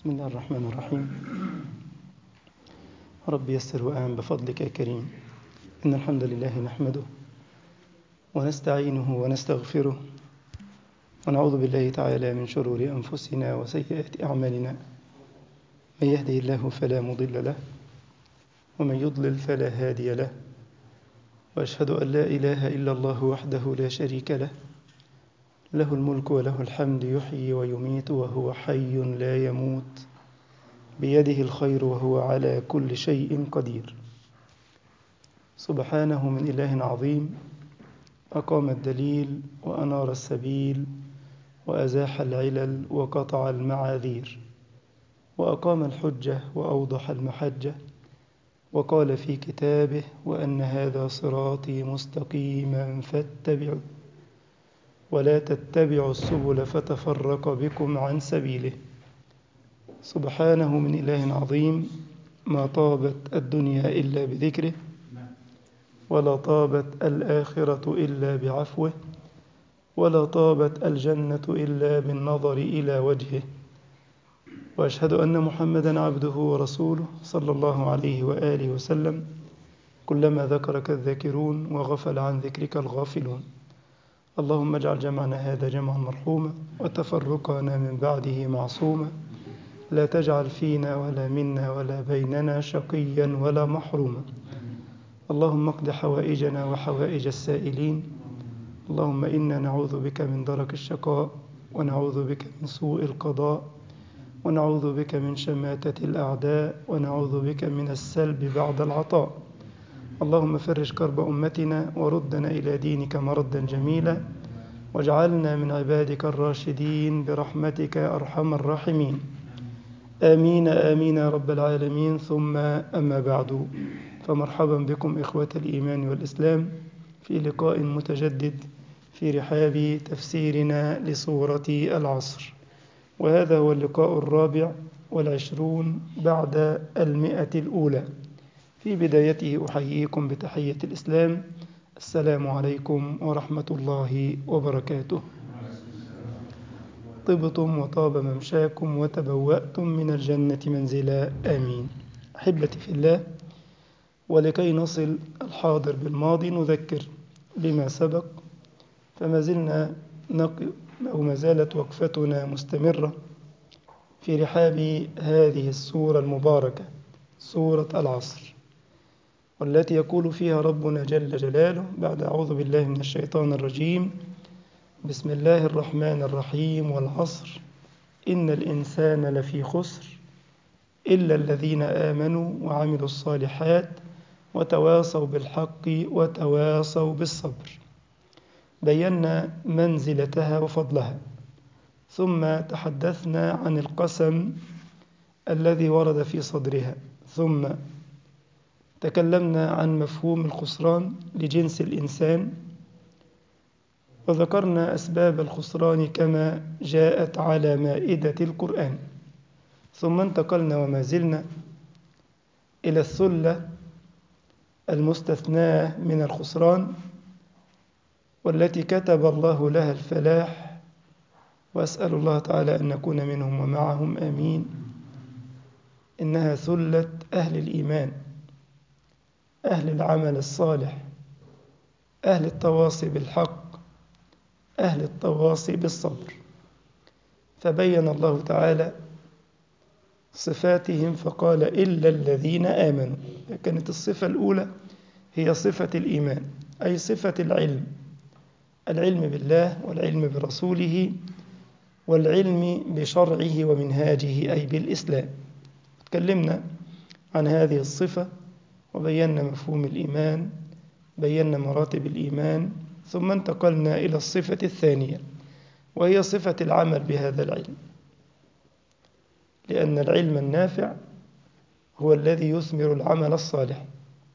بسم الله الرحمن الرحيم رب يسر وأعن بفضلك يا كريم إن الحمد لله نحمده ونستعينه ونستغفره ونعوذ بالله تعالى من شرور أنفسنا وسيئات أعمالنا من يهده الله فلا مضل له ومن يضلل فلا هادي له وأشهد أن لا إله إلا الله وحده لا شريك له له الملك وله الحمد يحيي ويميت وهو حي لا يموت بيده الخير وهو على كل شيء قدير سبحانه من إله عظيم أقام الدليل وأنار السبيل وأزاح العلل وقطع المعاذير وأقام الحجة وأوضح المحجة وقال في كتابه وأن هذا صراطي مستقيما فاتبعوا ولا تتبعوا السبل فتفرق بكم عن سبيله سبحانه من إله عظيم ما طابت الدنيا إلا بذكره ولا طابت الآخرة إلا بعفوه ولا طابت الجنة إلا بالنظر إلى وجهه وأشهد أن محمدا عبده ورسوله صلى الله عليه وآله وسلم كلما ذكرك الذاكرون وغفل عن ذكرك الغافلون اللهم اجعل جمعنا هذا جمعا مرحوما وتفرقنا من بعده معصوما لا تجعل فينا ولا منا ولا بيننا شقيا ولا محروما اللهم اقض حوائجنا وحوائج السائلين اللهم إنا نعوذ بك من درك الشقاء ونعوذ بك من سوء القضاء ونعوذ بك من شماتة الأعداء ونعوذ بك من السلب بعد العطاء اللهم فرج كرب أمتنا وردنا إلى دينك مردا جميلا واجعلنا من عبادك الراشدين برحمتك أرحم الراحمين آمين آمين يا رب العالمين ثم أما بعد فمرحبا بكم إخوة الإيمان والإسلام في لقاء متجدد في رحاب تفسيرنا لسورة العصر وهذا هو اللقاء الرابع والعشرون بعد المئة الأولى في بدايته أحييكم بتحية الإسلام السلام عليكم ورحمة الله وبركاته طبتم وطاب ممشاكم وتبوأتم من الجنة منزلا آمين أحبتي في الله ولكي نصل الحاضر بالماضي نذكر بما سبق فما زلنا نق... أو ما زالت وقفتنا مستمرة في رحاب هذه السورة المباركة سورة العصر والتي يقول فيها ربنا جل جلاله بعد أعوذ بالله من الشيطان الرجيم بسم الله الرحمن الرحيم والعصر إن الإنسان لفي خسر إلا الذين آمنوا وعملوا الصالحات وتواصوا بالحق وتواصوا بالصبر بينا منزلتها وفضلها ثم تحدثنا عن القسم الذي ورد في صدرها ثم تكلمنا عن مفهوم الخسران لجنس الإنسان وذكرنا أسباب الخسران كما جاءت على مائدة القرآن ثم انتقلنا وما زلنا إلى الثلة المستثناة من الخسران والتي كتب الله لها الفلاح وأسأل الله تعالى أن نكون منهم ومعهم آمين إنها ثلة أهل الإيمان أهل العمل الصالح أهل التواصي بالحق أهل التواصي بالصبر فبين الله تعالى صفاتهم فقال إلا الذين آمنوا كانت الصفة الأولى هي صفة الإيمان أي صفة العلم العلم بالله والعلم برسوله والعلم بشرعه ومنهاجه أي بالإسلام تكلمنا عن هذه الصفة وبينا مفهوم الإيمان بينا مراتب الإيمان ثم انتقلنا إلى الصفة الثانية وهي صفة العمل بهذا العلم لأن العلم النافع هو الذي يثمر العمل الصالح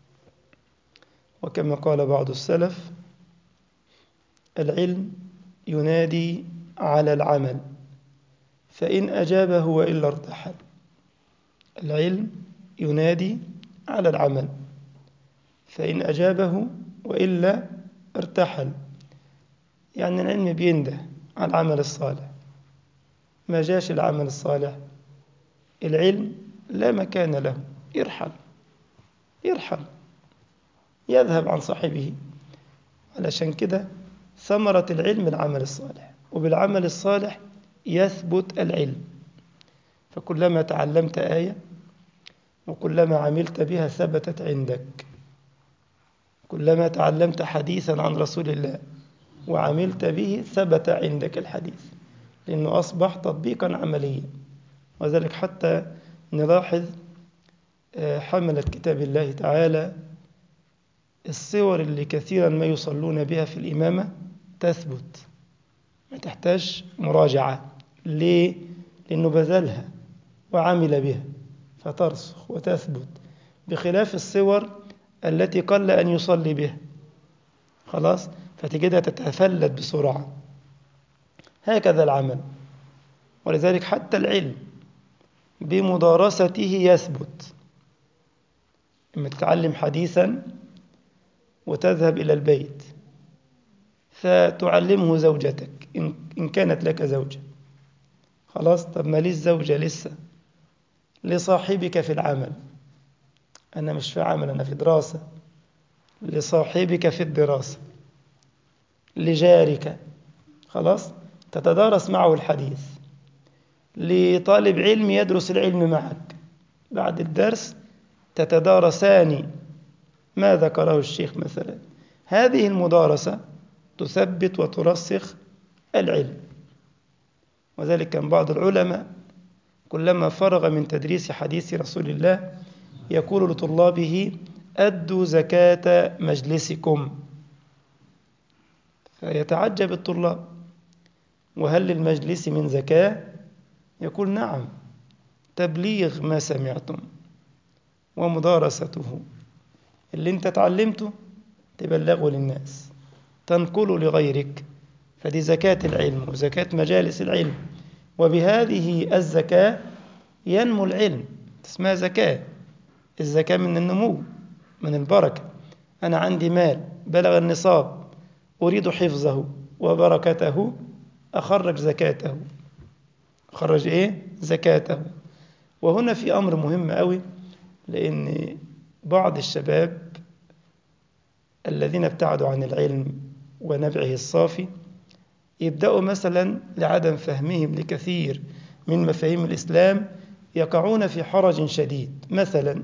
وكما قال بعض السلف العلم ينادي على العمل فإن أجابه وإلا ارتحل العلم ينادي على العمل فإن أجابه وإلا ارتحل يعني العلم بينده على العمل الصالح ما جاش العمل الصالح العلم لا مكان له يرحل يرحل يذهب عن صاحبه علشان كده ثمرة العلم العمل الصالح وبالعمل الصالح يثبت العلم فكلما تعلمت آية وكلما عملت بها ثبتت عندك كلما تعلمت حديثا عن رسول الله وعملت به ثبت عندك الحديث لأنه أصبح تطبيقا عمليا وذلك حتى نلاحظ حملة كتاب الله تعالى الصور اللي كثيرا ما يصلون بها في الإمامة تثبت ما تحتاج مراجعة ليه؟ لأنه بذلها وعمل بها فترسخ وتثبت بخلاف الصور التي قل أن يصلي بها خلاص فتجدها تتفلت بسرعة هكذا العمل ولذلك حتى العلم بمدارسته يثبت إما تتعلم حديثا وتذهب إلى البيت فتعلمه زوجتك إن كانت لك زوجة خلاص طب ما ليش زوجة لسه لصاحبك في العمل أنا مش في عمل أنا في دراسة لصاحبك في الدراسة لجارك خلاص تتدارس معه الحديث لطالب علم يدرس العلم معك بعد الدرس تتدارسان ما ذكره الشيخ مثلا هذه المدارسة تثبت وترسخ العلم وذلك كان بعض العلماء كلما فرغ من تدريس حديث رسول الله يقول لطلابه أدوا زكاة مجلسكم فيتعجب الطلاب وهل للمجلس من زكاة يقول نعم تبليغ ما سمعتم ومدارسته اللي انت تعلمته تبلغه للناس تنقله لغيرك فدي زكاة العلم وزكاة مجالس العلم وبهذه الزكاة ينمو العلم اسمها زكاة الزكاة من النمو من البركة أنا عندي مال بلغ النصاب أريد حفظه وبركته أخرج زكاته أخرج إيه؟ زكاته وهنا في أمر مهم قوي لأن بعض الشباب الذين ابتعدوا عن العلم ونبعه الصافي يبدأوا مثلا لعدم فهمهم لكثير من مفاهيم الإسلام يقعون في حرج شديد مثلا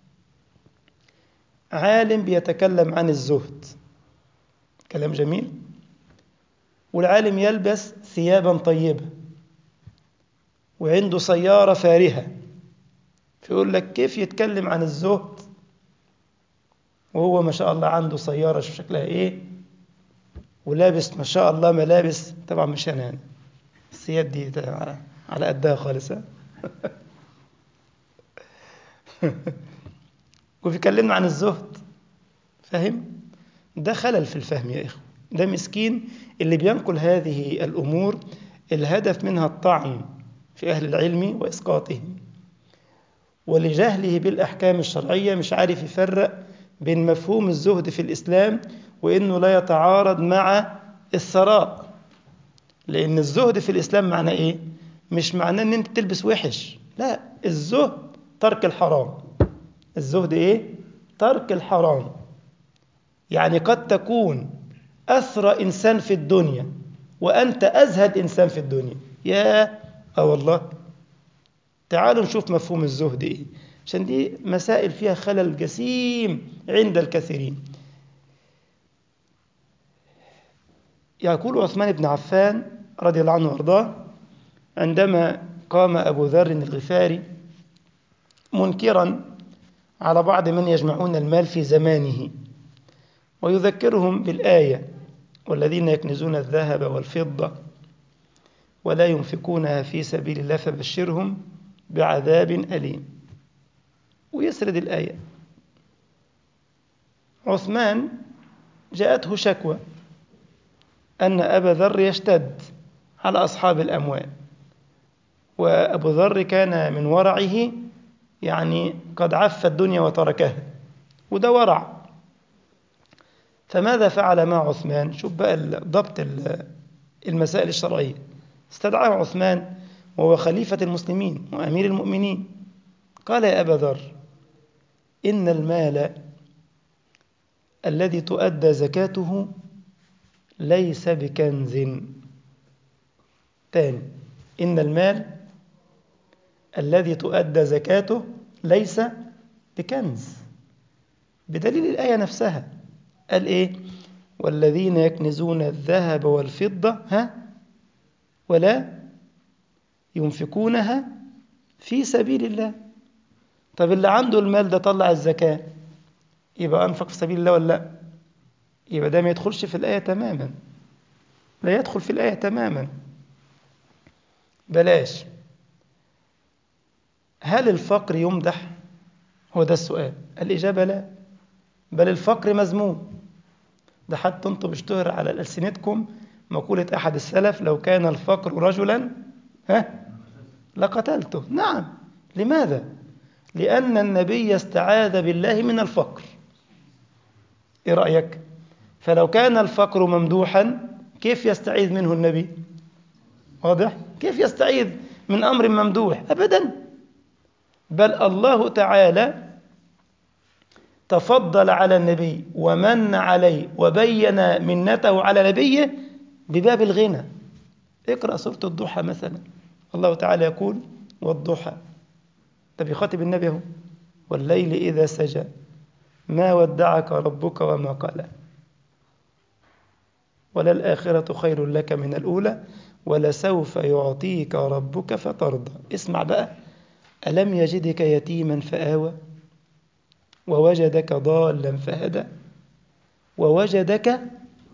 عالم بيتكلم عن الزهد كلام جميل والعالم يلبس ثيابا طيبة وعنده سيارة فارهة فيقول لك كيف يتكلم عن الزهد وهو ما شاء الله عنده سيارة شوف شكلها ايه ولابس ما شاء الله ملابس طبعا مش انا يعني الثياب دي على قدها خالص وبيكلمنا عن الزهد فاهم ده خلل في الفهم يا إخوة ده مسكين اللي بينقل هذه الأمور الهدف منها الطعن في أهل العلم وإسقاطهم ولجهله بالأحكام الشرعية مش عارف يفرق بين مفهوم الزهد في الإسلام وإنه لا يتعارض مع الثراء لأن الزهد في الإسلام معناه إيه؟ مش معناه إن أنت تلبس وحش لا الزهد ترك الحرام الزهد إيه؟ ترك الحرام يعني قد تكون أثرى إنسان في الدنيا وأنت أزهد إنسان في الدنيا يا أه والله تعالوا نشوف مفهوم الزهد إيه عشان دي مسائل فيها خلل جسيم عند الكثيرين يقول عثمان بن عفان رضي الله عنه وارضاه عندما قام أبو ذر الغفاري منكرا على بعض من يجمعون المال في زمانه ويذكرهم بالآية والذين يكنزون الذهب والفضة ولا ينفقونها في سبيل الله فبشرهم بعذاب أليم ويسرد الآية عثمان جاءته شكوى أن أبا ذر يشتد على أصحاب الأموال وأبو ذر كان من ورعه يعني قد عف الدنيا وتركها وده ورع فماذا فعل مع عثمان شوف بقى ضبط المسائل الشرعية استدعاه عثمان وهو خليفة المسلمين وأمير المؤمنين قال يا أبا ذر إن المال الذي تؤدى زكاته ليس بكنز تاني إن المال الذي تؤدى زكاته ليس بكنز بدليل الآية نفسها قال إيه والذين يكنزون الذهب والفضة ها ولا ينفقونها في سبيل الله طب اللي عنده المال ده طلع الزكاة يبقى أنفق في سبيل الله ولا لا يبقى ده ما يدخلش في الآية تماما لا يدخل في الآية تماما بلاش هل الفقر يمدح هو ده السؤال الإجابة لا بل الفقر مذموم ده حتى انتم بيشتهر على ألسنتكم مقولة أحد السلف لو كان الفقر رجلا ها لقتلته نعم لماذا لأن النبي استعاذ بالله من الفقر إيه رأيك فلو كان الفقر ممدوحا كيف يستعيذ منه النبي واضح كيف يستعيذ من أمر ممدوح أبدا بل الله تعالى تفضل على النبي ومن عليه وبين منته على نبيه بباب الغنى اقرأ سورة الضحى مثلا الله تعالى يقول والضحى ده بيخاطب النبي اهو والليل إذا سجى ما ودعك ربك وما قلى وللآخرة خير لك من الأولى ولسوف يعطيك ربك فترضى اسمع بقى ألم يجدك يتيما فآوى ووجدك ضالا فهدى ووجدك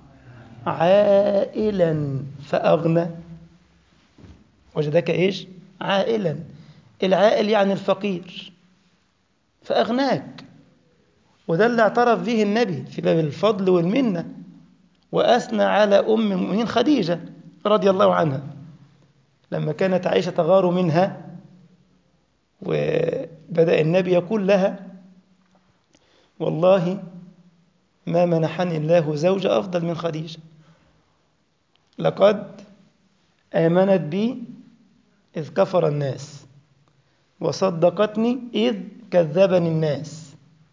عائلا فأغنى وجدك إيش عائلا العائل يعني الفقير فأغناك وده اللي اعترف به النبي في باب الفضل والمنة وأثنى على أم المؤمنين خديجة رضي الله عنها لما كانت عائشة تغار منها وبدأ النبي يقول لها والله ما منحني الله زوجة أفضل من خديجة لقد آمنت بي إذ كفر الناس وصدقتني إذ كذبني الناس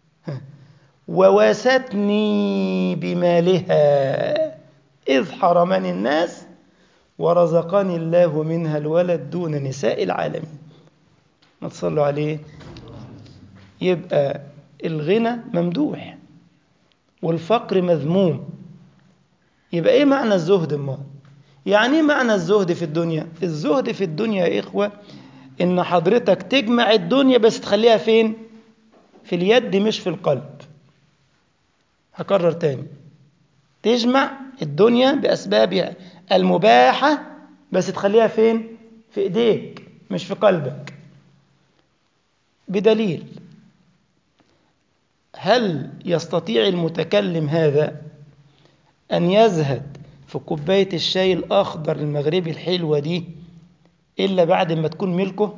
وواستني بمالها إذ حرمني الناس ورزقني الله منها الولد دون نساء العالمين ما تصلوا عليه يبقى الغنى ممدوح والفقر مذموم يبقى ايه معنى الزهد ما يعني ايه معنى الزهد في الدنيا الزهد في الدنيا يا إخوة إن حضرتك تجمع الدنيا بس تخليها فين في اليد مش في القلب هكرر تاني تجمع الدنيا بأسبابها المباحة بس تخليها فين في إيديك مش في قلبك بدليل هل يستطيع المتكلم هذا أن يزهد في كوباية الشاي الأخضر المغربي الحلوة دي إلا بعد ما تكون ملكه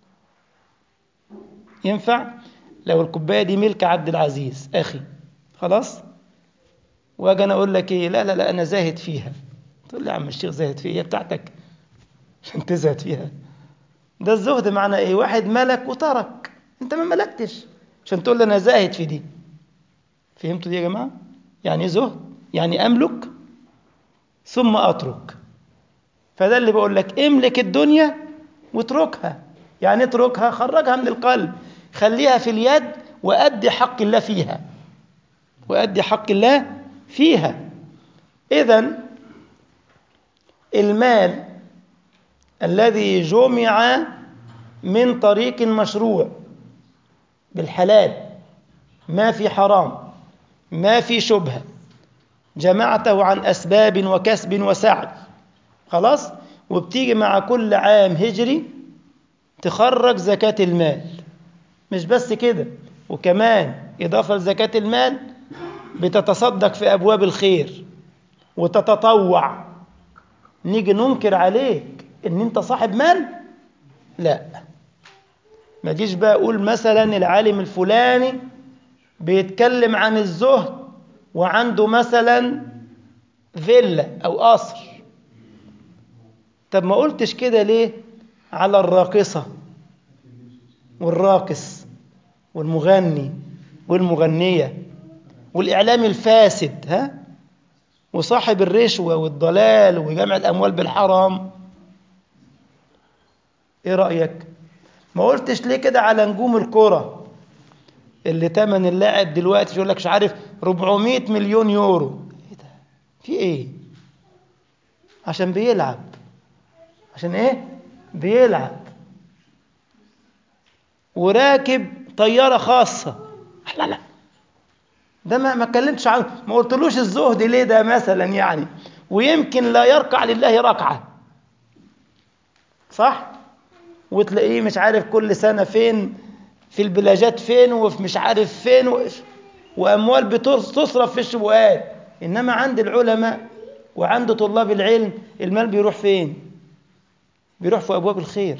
ينفع لو الكوباية دي ملك عبد العزيز أخي خلاص واجي انا اقول لك ايه لا لا لا انا زاهد فيها تقول لي يا عم الشيخ زاهد فيها هي بتاعتك عشان تزهد فيها ده الزهد معنى ايه واحد ملك وترك انت ما ملكتش عشان تقول لي انا زاهد في دي فهمتوا دي يا جماعه يعني ايه زهد يعني املك ثم اترك فده اللي بقول لك املك الدنيا واتركها يعني اتركها خرجها من القلب خليها في اليد وأدي حق الله فيها وأدي حق الله فيها إذا المال الذي جمع من طريق مشروع بالحلال ما في حرام ما في شبهة جمعته عن أسباب وكسب وسعي خلاص وبتيجي مع كل عام هجري تخرج زكاة المال مش بس كده وكمان إضافة لزكاة المال بتتصدق في أبواب الخير وتتطوع نيجي ننكر عليك إن أنت صاحب مال لا ما جيش بقى أقول مثلا العالم الفلاني بيتكلم عن الزهد وعنده مثلا فيلا أو قصر طب ما قلتش كده ليه على الراقصة والراقص والمغني والمغنية والإعلام الفاسد ها وصاحب الرشوة والضلال وجمع الأموال بالحرام إيه رأيك؟ ما قلتش ليه كده على نجوم الكرة اللي تمن اللاعب دلوقتي يقول لك مش عارف 400 مليون يورو ايه ده في ايه عشان بيلعب عشان ايه بيلعب وراكب طيارة خاصة لا لا ده ما ما اتكلمتش عنه ما قلتلوش الزهد ليه ده مثلا يعني ويمكن لا يركع لله ركعة صح وتلاقيه مش عارف كل سنة فين في البلاجات فين وفي مش عارف فين و... وأموال بتصرف في الشبهات إنما عند العلماء وعند طلاب العلم المال بيروح فين بيروح في أبواب الخير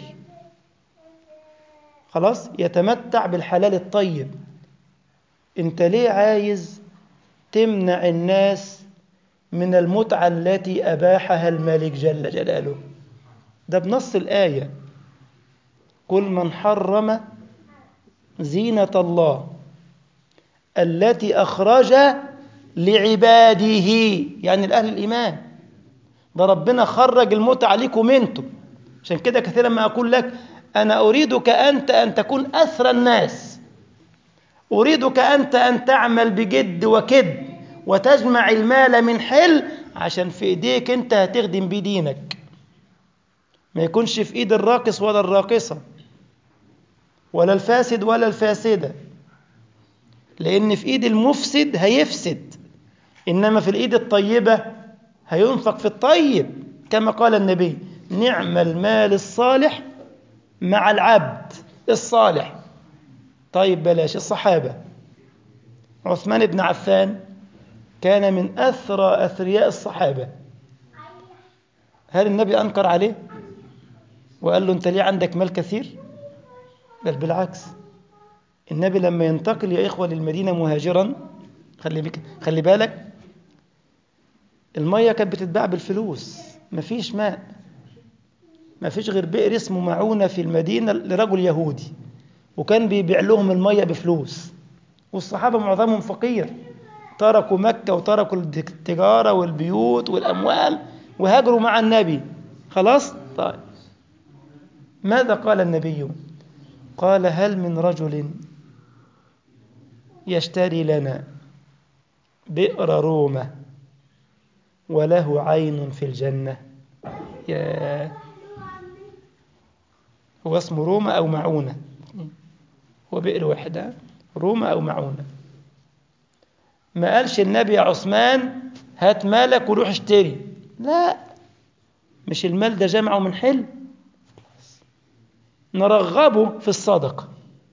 خلاص يتمتع بالحلال الطيب انت ليه عايز تمنع الناس من المتعة التي أباحها الملك جل جلاله ده بنص الآية قل من حرم زينة الله التي أخرج لعباده يعني الأهل الإيمان ده ربنا خرج المتعة لكم انتم عشان كده كثيرا ما أقول لك أنا أريدك أنت أن تكون أثرى الناس أريدك أنت أن تعمل بجد وكد وتجمع المال من حل عشان في إيديك أنت هتخدم بيه دينك ما يكونش في إيد الراقص ولا الراقصة ولا الفاسد ولا الفاسدة لأن في إيد المفسد هيفسد إنما في الإيد الطيبة هينفق في الطيب كما قال النبي نعم المال الصالح مع العبد الصالح طيب بلاش الصحابة عثمان بن عفان كان من أثرى أثرياء الصحابة هل النبي أنكر عليه وقال له أنت ليه عندك مال كثير بل بالعكس النبي لما ينتقل يا إخوة للمدينة مهاجرا خلي, بك خلي بالك المية كانت بتتباع بالفلوس مفيش ماء مفيش غير بئر اسمه معونة في المدينة لرجل يهودي وكان بيبيع لهم المية بفلوس والصحابة معظمهم فقير تركوا مكة وتركوا التجارة والبيوت والأموال وهاجروا مع النبي خلاص طيب ماذا قال النبي قال هل من رجل يشتري لنا بئر رومة وله عين في الجنة يا هو اسمه رومة أو معونة هو بئر واحدة رومة أو معونة ما قالش النبي يا عثمان هات مالك وروح اشتري لا مش المال ده جمعه من حل نرغبه في الصدقة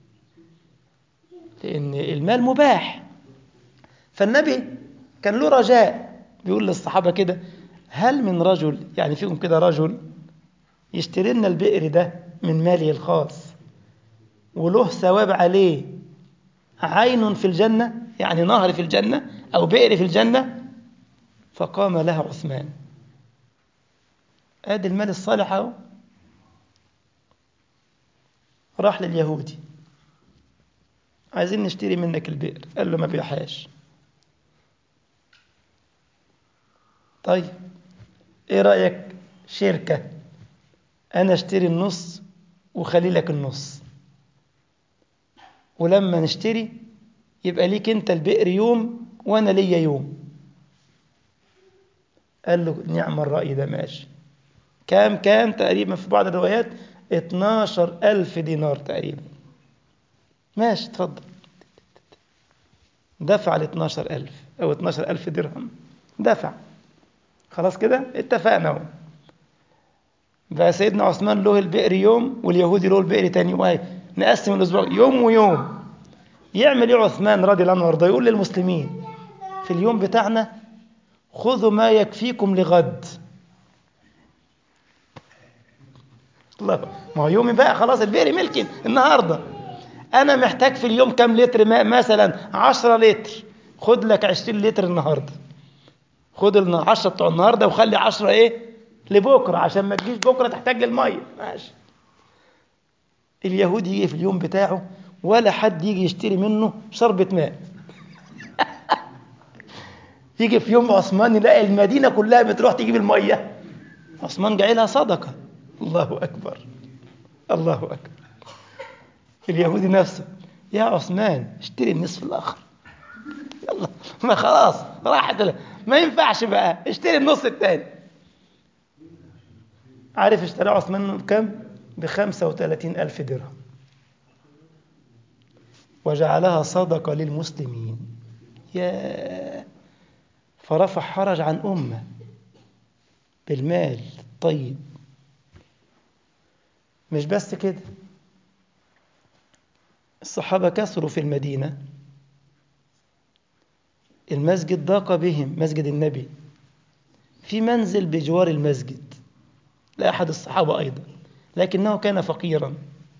لأن المال مباح فالنبي كان له رجاء بيقول للصحابة كده هل من رجل يعني فيكم كده رجل يشتري لنا البئر ده من ماله الخاص وله ثواب عليه عين في الجنة يعني نهر في الجنة أو بئر في الجنة فقام لها عثمان ادي المال الصالح اهو راح لليهودي عايزين نشتري منك البئر قال له ما بيحاش طيب ايه رأيك شركة انا اشتري النص وخلي لك النص ولما نشتري يبقى ليك انت البئر يوم وانا ليا يوم قال له نعم الرأي ده ماشي كام كام تقريبا في بعض الروايات 12 ألف دينار تقريبا ماشي اتفضل دفع ال 12 ألف أو 12 ألف درهم دفع خلاص كده اتفقنا اهو بقى سيدنا عثمان له البئر يوم واليهودي له البئر تاني وهي نقسم الأسبوع يوم ويوم يعمل ايه عثمان رضي الله عنه وارضاه يقول للمسلمين في اليوم بتاعنا خذوا ما يكفيكم لغد الله ما هو يومي بقى خلاص البئر ملكي النهارده انا محتاج في اليوم كام لتر ماء مثلا 10 لتر خد لك 20 لتر النهارده خد ال 10 بتوع النهارده وخلي 10 ايه لبكره عشان ما تجيش بكره تحتاج الميه ماشي اليهودي يجي في اليوم بتاعه ولا حد يجي يشتري منه شربة ماء يجي في يوم عثمان يلاقي المدينة كلها بتروح تجيب المية عثمان جعلها صدقة الله أكبر الله أكبر اليهودي نفسه يا عثمان اشتري النصف الآخر يلا ما خلاص راحت ما ينفعش بقى اشتري النص الثاني عارف اشترى عثمان بكم؟ بخمسة وثلاثين ألف درهم وجعلها صدقة للمسلمين يا فرفع حرج عن أمة بالمال الطيب مش بس كده الصحابة كثروا في المدينة المسجد ضاق بهم مسجد النبي في منزل بجوار المسجد لأحد الصحابة أيضا لكنه كان فقيرا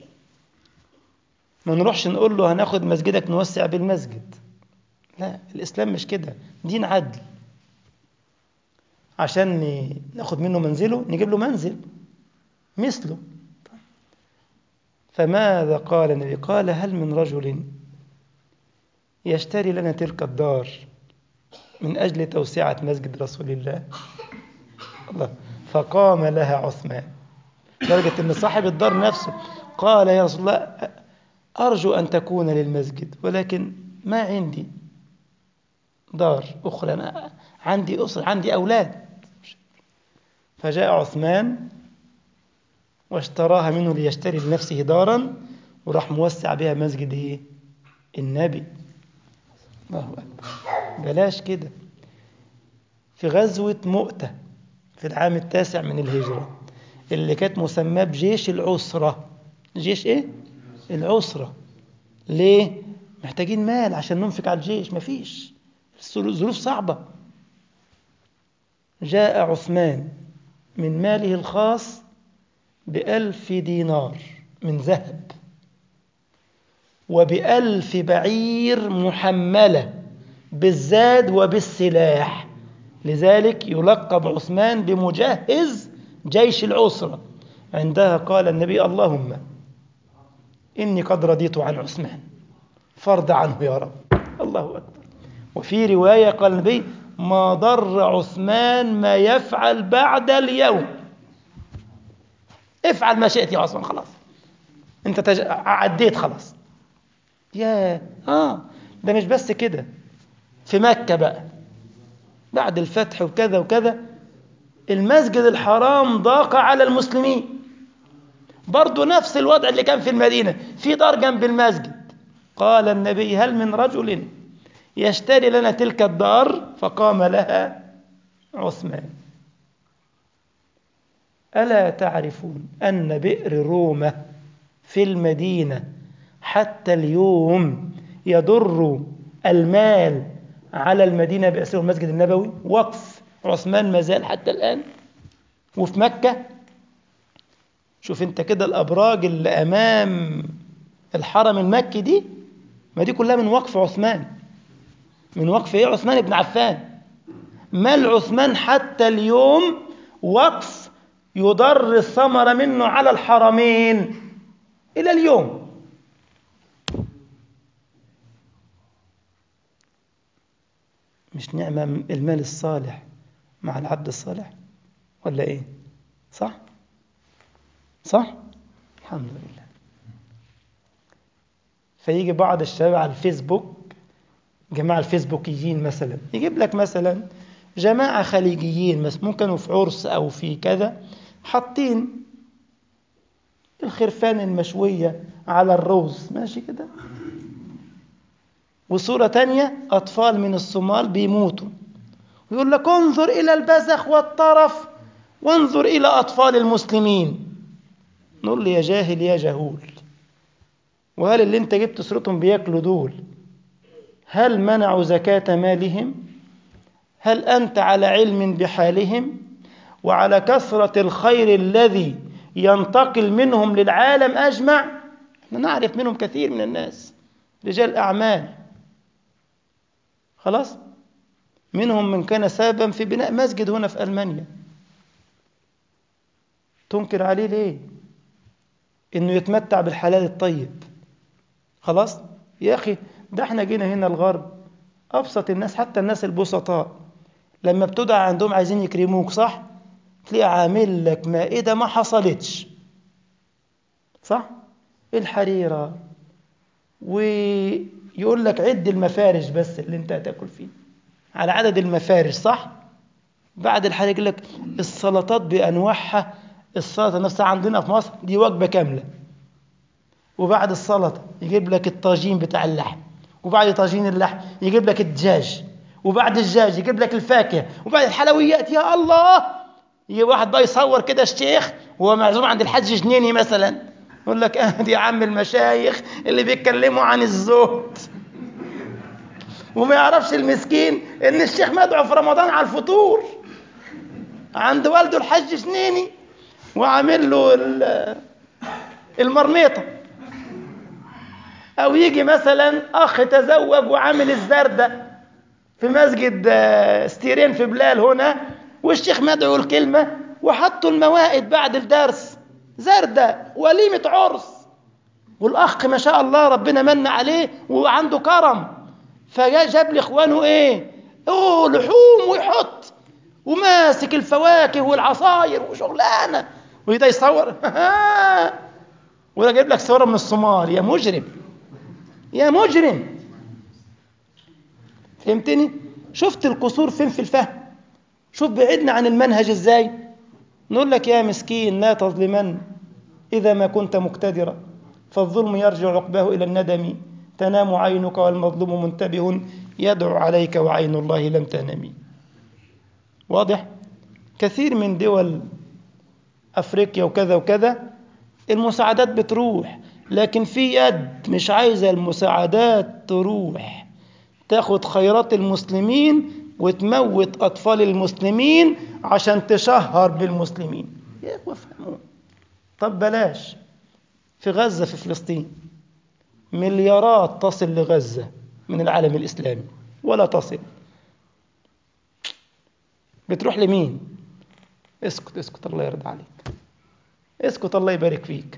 ما نروحش نقول له هناخد مسجدك نوسع بالمسجد لا الإسلام مش كده دين عدل عشان ناخد منه منزله نجيب له منزل مثله فماذا قال النبي قال هل من رجل يشتري لنا تلك الدار من أجل توسعة مسجد رسول الله الله فقام لها عثمان لدرجة أن صاحب الدار نفسه قال يا رسول الله أرجو أن تكون للمسجد ولكن ما عندي دار أخرى أنا عندي أسرة عندي أولاد فجاء عثمان واشتراها منه ليشتري لنفسه دارا وراح موسع بها مسجد ايه النبي الله أكبر بلاش كده في غزوة مؤتة في العام التاسع من الهجرة اللي كانت مسماه بجيش العسرة جيش ايه العسرة ليه محتاجين مال عشان ننفق على الجيش مفيش الظروف صعبة جاء عثمان من ماله الخاص بألف دينار من ذهب وبألف بعير محملة بالزاد وبالسلاح لذلك يلقب عثمان بمجهز جيش العسرة عندها قال النبي اللهم إني قد رضيت عن عثمان فرض عنه يا رب الله أكبر وفي رواية قال النبي ما ضر عثمان ما يفعل بعد اليوم افعل ما شئت يا عثمان خلاص انت تج... عديت خلاص يا اه ده مش بس كده في مكة بقى بعد الفتح وكذا وكذا المسجد الحرام ضاق على المسلمين برضو نفس الوضع اللي كان في المدينة في دار جنب المسجد قال النبي هل من رجل يشتري لنا تلك الدار فقام لها عثمان ألا تعرفون أن بئر رومة في المدينة حتى اليوم يضر المال على المدينة بأسر المسجد النبوي وقف عثمان ما زال حتى الآن وفي مكة شوف انت كده الأبراج اللي أمام الحرم المكي دي ما دي كلها من وقف عثمان من وقف ايه عثمان بن عفان مال عثمان حتى اليوم وقف يضر الثمرة منه على الحرمين إلى اليوم مش نعمة المال الصالح مع العبد الصالح ولا إيه صح صح الحمد لله فيجي بعض الشباب على الفيسبوك جماعة الفيسبوكيين مثلا يجيب لك مثلا جماعة خليجيين بس ممكن في عرس أو في كذا حاطين الخرفان المشوية على الروز ماشي كده وصورة تانية أطفال من الصومال بيموتوا ويقول لك انظر إلى البذخ والطرف وانظر إلى أطفال المسلمين نقول لي يا جاهل يا جهول وهل اللي انت جبت صورتهم بياكلوا دول هل منعوا زكاة مالهم هل أنت على علم بحالهم وعلى كثرة الخير الذي ينتقل منهم للعالم أجمع احنا نعرف منهم كثير من الناس رجال أعمال خلاص منهم من كان سببا في بناء مسجد هنا في ألمانيا تنكر عليه ليه إنه يتمتع بالحلال الطيب خلاص يا أخي ده احنا جينا هنا الغرب أبسط الناس حتى الناس البسطاء لما بتدعى عندهم عايزين يكرموك صح تلاقيه عامل لك مائدة ما حصلتش صح الحريرة ويقول لك عد المفارش بس اللي انت هتاكل فيه على عدد المفارش صح بعد الحريرة يقول لك السلطات بأنواعها السلطة نفسها عندنا في مصر دي وجبة كاملة وبعد السلطة يجيب لك الطاجين بتاع اللحم وبعد طاجين اللحم يجيب لك الدجاج وبعد الدجاج يجيب لك الفاكهة وبعد الحلويات يا الله يجي واحد بقى يصور كده الشيخ وهو معزوم عند الحج جنيني مثلا يقول لك اه دي عم المشايخ اللي بيتكلموا عن الزهد وما يعرفش المسكين ان الشيخ مدعو في رمضان على الفطور عند والده الحج جنيني وعامل له المرميطه او يجي مثلا اخ تزوج وعامل الزردة في مسجد ستيرين في بلال هنا والشيخ مدعو الكلمة وحطوا الموائد بعد الدرس زردة وليمة عرس والأخ ما شاء الله ربنا من عليه وعنده كرم فجاء جاب لإخوانه إيه أوه لحوم ويحط وماسك الفواكه والعصاير وشغلانة وده يصور وده جايب لك صورة من الصومال يا مجرم يا مجرم فهمتني شفت القصور فين في الفهم شوف بعدنا عن المنهج ازاي نقول لك يا مسكين لا تظلمن إذا ما كنت مقتدرا فالظلم يرجع عقباه إلى الندم تنام عينك والمظلوم منتبه يدعو عليك وعين الله لم تنمي واضح كثير من دول أفريقيا وكذا وكذا المساعدات بتروح لكن في يد مش عايزة المساعدات تروح تاخد خيرات المسلمين وتموت أطفال المسلمين عشان تشهر بالمسلمين يا إخوة فهموا طب بلاش في غزة في فلسطين مليارات تصل لغزة من العالم الإسلامي ولا تصل بتروح لمين اسكت اسكت الله يرضى عليك اسكت الله يبارك فيك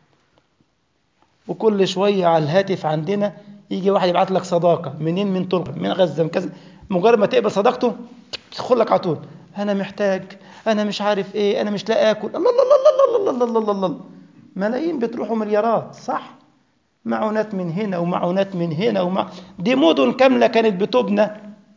وكل شوية على الهاتف عندنا يجي واحد يبعت لك صداقة منين من طلق من غزة من كذا مجرد ما تقبل صداقته تدخل لك على طول أنا محتاج أنا مش عارف إيه أنا مش لاقي آكل الله الله الله الله الله الله الله الله الله ملايين بتروحوا مليارات صح معونات من هنا ومعونات من هنا ومع دي مدن كاملة كانت بتبنى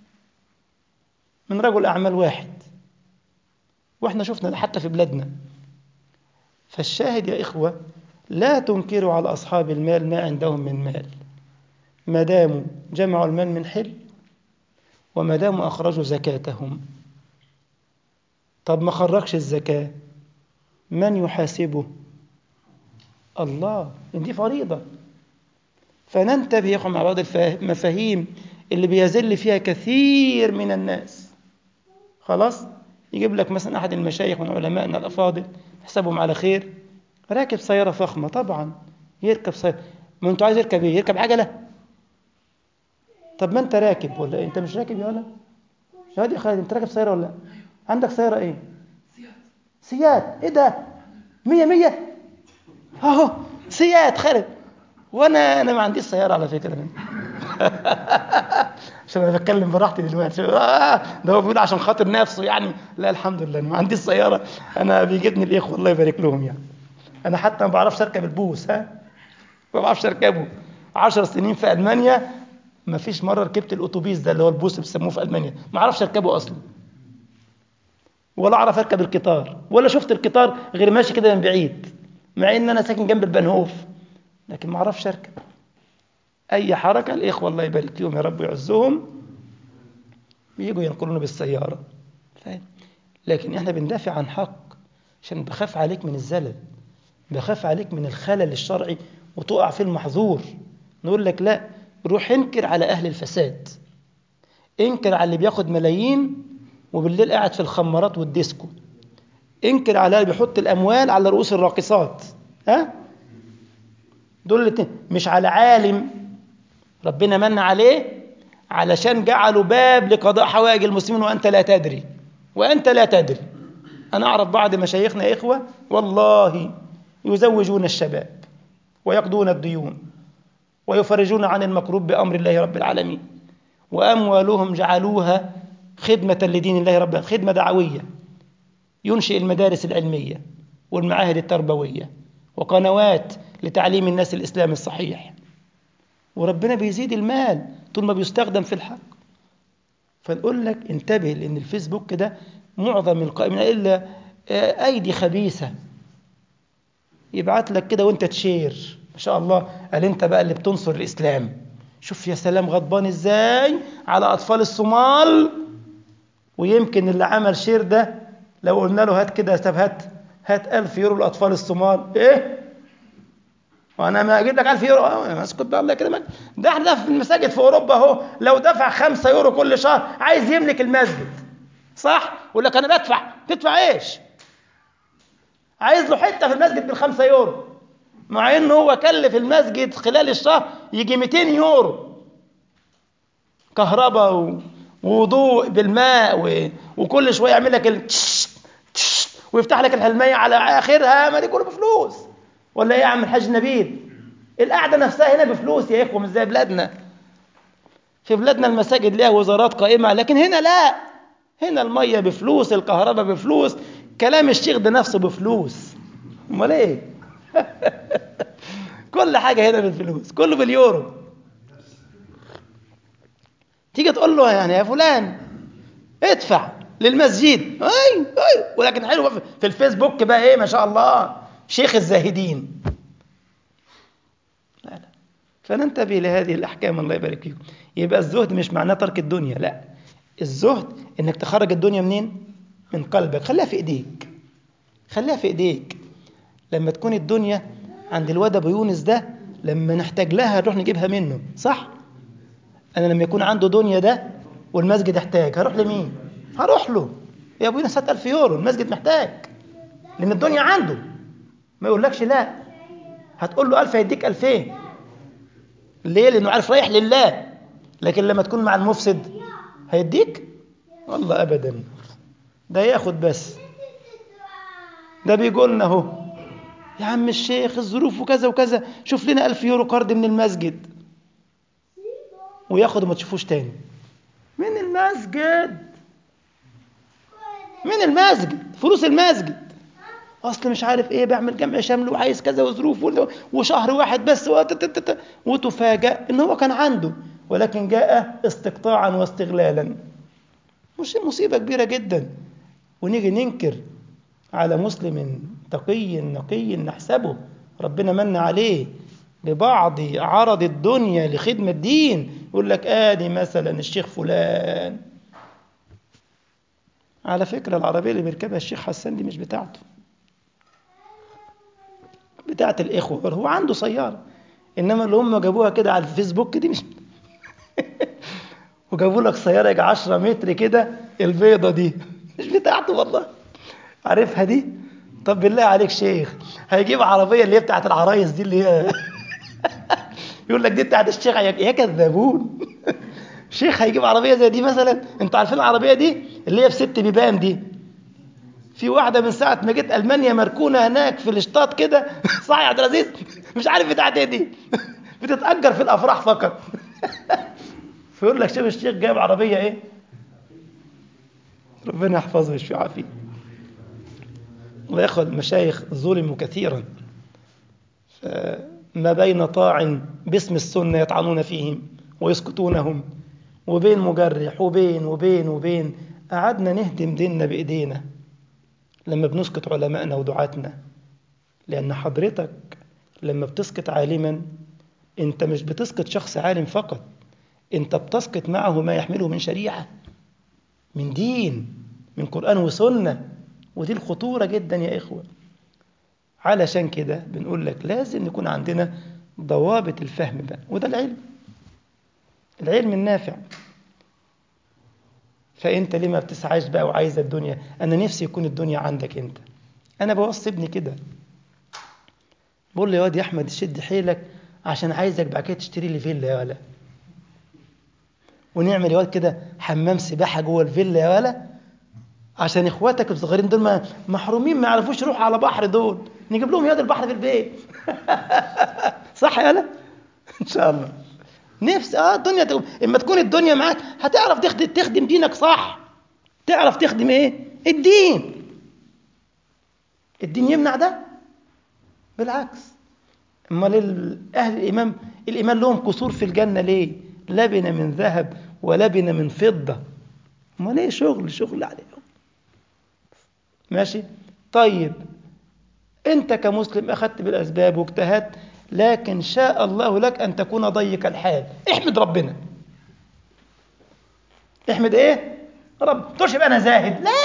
من رجل أعمال واحد وإحنا شفنا حتى في بلادنا فالشاهد يا إخوة لا تنكروا على أصحاب المال ما عندهم من مال ما داموا جمعوا المال من حل وما داموا أخرجوا زكاتهم طب ما خرجش الزكاة من يحاسبه الله دي فريضة فننتبه يا أخوة مع بعض المفاهيم اللي بيزل فيها كثير من الناس خلاص يجيب لك مثلا أحد المشايخ من علمائنا الأفاضل حسابهم على خير راكب سيارة فخمة طبعا يركب سيارة ما انتوا عايز يركب ايه يركب عجلة طب ما انت راكب ولا ايه انت مش راكب يا ولا يا واد يا خالد انت راكب سيارة ولا عندك سيارة ايه سيات ايه ده مية مية اهو سيات خالد وانا انا ما عنديش سيارة على فكرة عشان انا بتكلم براحتي دلوقتي آه ده هو بيقول عشان خاطر نفسه يعني لا الحمد لله انا ما عنديش سيارة انا بيجدني الاخوة الله يبارك لهم يعني انا حتى ما بعرفش اركب البوس ها ما بعرفش اركبه 10 سنين في المانيا ما فيش مره ركبت الاتوبيس ده اللي هو البوس اللي بيسموه في المانيا ما اعرفش اركبه اصلا ولا اعرف اركب القطار ولا شفت القطار غير ماشي كده من بعيد مع ان انا ساكن جنب البنهوف لكن ما اعرفش اركب اي حركه الاخوه الله يبارك فيهم يا رب ويعزهم بيجوا ينقلونا بالسياره فاهم لكن احنا بندافع عن حق عشان بخاف عليك من الزلل بخاف عليك من الخلل الشرعي وتقع في المحظور نقول لك لا روح انكر على أهل الفساد انكر على اللي بياخد ملايين وبالليل قاعد في الخمارات والديسكو انكر على اللي بيحط الأموال على رؤوس الراقصات ها دول الاتنين مش على عالم ربنا من عليه علشان جعلوا باب لقضاء حوائج المسلمين وأنت لا تدري وأنت لا تدري أنا أعرف بعض مشايخنا إخوة والله يزوجون الشباب ويقضون الديون ويفرجون عن المكروب بأمر الله رب العالمين وأموالهم جعلوها خدمة لدين الله رب العالمين خدمة دعوية ينشئ المدارس العلمية والمعاهد التربوية وقنوات لتعليم الناس الإسلام الصحيح وربنا بيزيد المال طول ما بيستخدم في الحق فنقول لك انتبه لأن الفيسبوك ده معظم القائمين إلا أيدي خبيثة يبعت لك كده وانت تشير ما شاء الله قال انت بقى اللي بتنصر الإسلام شوف يا سلام غضبان ازاي على أطفال الصومال ويمكن اللي عمل شير ده لو قلنا له هات كده طب هات هات 1000 يورو لأطفال الصومال ايه وانا ما اجيب لك 1000 يورو اسكت بقى الله كده ده احنا في المساجد في اوروبا اهو لو دفع 5 يورو كل شهر عايز يملك المسجد صح يقول لك انا بدفع تدفع ايش عايز له حته في المسجد بالخمسة يورو مع انه هو كلف المسجد خلال الشهر يجي 200 يورو كهرباء و... ووضوء بالماء و... وكل شويه يعمل لك ال... ويفتح لك الحلميه على اخرها ما دي كله بفلوس ولا ايه يا عم الحاج نبيل القعده نفسها هنا بفلوس يا اخوه مش زي بلادنا في بلادنا المساجد ليها وزارات قائمه لكن هنا لا هنا الميه بفلوس الكهرباء بفلوس كلام الشيخ ده نفسه بفلوس امال ايه كل حاجه هنا بالفلوس كله باليورو تيجي تقول له يعني يا فلان ادفع للمسجد اي اي ولكن حلو في الفيسبوك بقى ايه ما شاء الله شيخ الزاهدين لا لا فننتبه لهذه الاحكام الله يبارك فيكم يبقى الزهد مش معناه ترك الدنيا لا الزهد انك تخرج الدنيا منين من قلبك خليها في ايديك خليها في ايديك لما تكون الدنيا عند الواد ابو يونس ده لما نحتاج لها نروح نجيبها منه صح انا لما يكون عنده دنيا ده والمسجد يحتاج هروح لمين هروح له يا ابو يونس هات 1000 يورو المسجد محتاج لان الدنيا عنده ما يقولكش لا هتقول له 1000 هيديك 2000 ليه لانه عارف رايح لله لكن لما تكون مع المفسد هيديك والله ابدا ده ياخد بس ده بيقول لنا اهو يا عم الشيخ الظروف وكذا وكذا شوف لنا ألف يورو قرض من المسجد وياخد وما تشوفوش تاني من المسجد من المسجد فلوس المسجد اصل مش عارف ايه بعمل جمع شامل وعايز كذا وظروف وشهر واحد بس وتفاجأ ان هو كان عنده ولكن جاء استقطاعا واستغلالا مش مصيبة كبيرة جدا ونيجي ننكر على مسلم تقي نقي نحسبه ربنا من عليه ببعض عرض الدنيا لخدمة الدين يقول لك آدي مثلا الشيخ فلان على فكرة العربية اللي بيركبها الشيخ حسان دي مش بتاعته بتاعت الإخوة هو عنده سيارة إنما اللي هم جابوها كده على الفيسبوك دي مش وجابوا لك سيارة يجي 10 متر كده البيضة دي مش بتاعته والله عارفها دي طب بالله عليك شيخ هيجيب عربية اللي هي بتاعت العرايس دي اللي هي يقول لك دي بتاعت الشيخ يا كذابون شيخ هيجيب عربية زي دي مثلا انتوا عارفين العربية دي اللي هي بست بيبان دي في واحدة من ساعة ما جيت ألمانيا مركونة هناك في الاشتاط كده صح يا عبد العزيز مش عارف بتاعت ايه دي بتتأجر في الأفراح فقط فيقول لك شوف الشيخ جايب عربية ايه ربنا يحفظه ويشفي عافيه الله ياخذ المشايخ ظلموا كثيرا ما بين طاع باسم السنة يطعنون فيهم ويسكتونهم وبين مجرح وبين وبين وبين قعدنا نهدم ديننا بإيدينا لما بنسكت علمائنا ودعاتنا لأن حضرتك لما بتسكت عالما أنت مش بتسكت شخص عالم فقط أنت بتسقط معه ما يحمله من شريعة من دين من قرآن وسنة ودي الخطورة جدا يا إخوة علشان كده بنقول لك لازم يكون عندنا ضوابط الفهم بقى وده العلم العلم النافع فأنت ليه ما بتسعاش بقى وعايز الدنيا أنا نفسي يكون الدنيا عندك أنت أنا بوصي ابني كده بقول له يا واد يا أحمد شد حيلك عشان عايزك بعد كده تشتري لي فيلا يا ولا ونعمل يا واد كده حمام سباحة جوه الفيلا يا ولا عشان اخواتك الصغيرين دول محرومين ما يعرفوش يروحوا على بحر دول نجيب لهم يد البحر في البيت صح يا لا ان شاء الله نفس اه الدنيا تقوم. اما تكون الدنيا معاك هتعرف تخدم تخدم دينك صح تعرف تخدم ايه الدين الدين يمنع ده بالعكس امال اهل الايمان الايمان لهم قصور في الجنه ليه لبنه من ذهب ولبنه من فضه امال ايه شغل شغل عليهم ماشي طيب انت كمسلم اخذت بالاسباب واجتهدت لكن شاء الله لك ان تكون ضيق الحال احمد ربنا احمد ايه رب تقولش بقى انا زاهد لا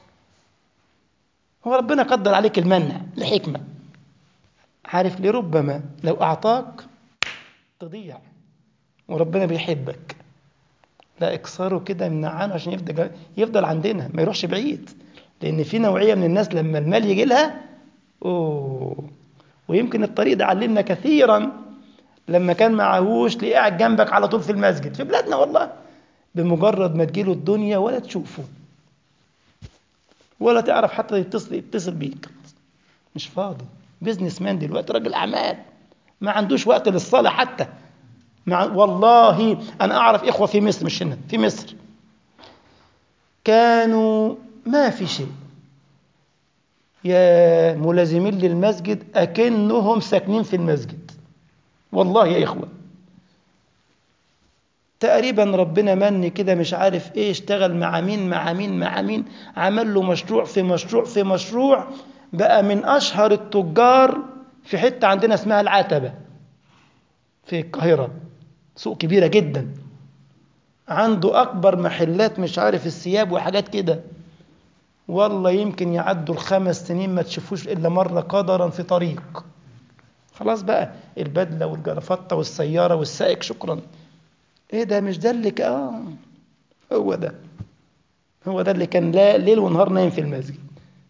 هو ربنا قدر عليك المنع لحكمه عارف لربما لو اعطاك تضيع وربنا بيحبك لا اكسره كده من عنه عشان يفضل يفضل عندنا ما يروحش بعيد لان في نوعيه من الناس لما المال يجي لها اوه ويمكن الطريق ده علمنا كثيرا لما كان معهوش تلاقيه قاعد جنبك على طول في المسجد في بلادنا والله بمجرد ما تجيله الدنيا ولا تشوفه ولا تعرف حتى يتصل يتصل بيك مش فاضي بيزنس مان دلوقتي راجل اعمال ما عندوش وقت للصلاه حتى مع والله انا اعرف اخوه في مصر مش هنا في مصر كانوا ما في شيء يا ملازمين للمسجد أكنهم ساكنين في المسجد والله يا إخوة تقريبا ربنا من كده مش عارف ايه اشتغل مع مين مع مين مع مين عمل له مشروع في مشروع في مشروع بقى من أشهر التجار في حتة عندنا اسمها العتبة في القاهرة سوق كبيرة جدا عنده أكبر محلات مش عارف الثياب وحاجات كده والله يمكن يعدوا الخمس سنين ما تشوفوش إلا مرة قدرا في طريق خلاص بقى البدلة والجرافطة والسيارة والسائق شكرا ايه ده مش ده اللي اه هو ده هو ده اللي كان لا ليل ونهار نايم في المسجد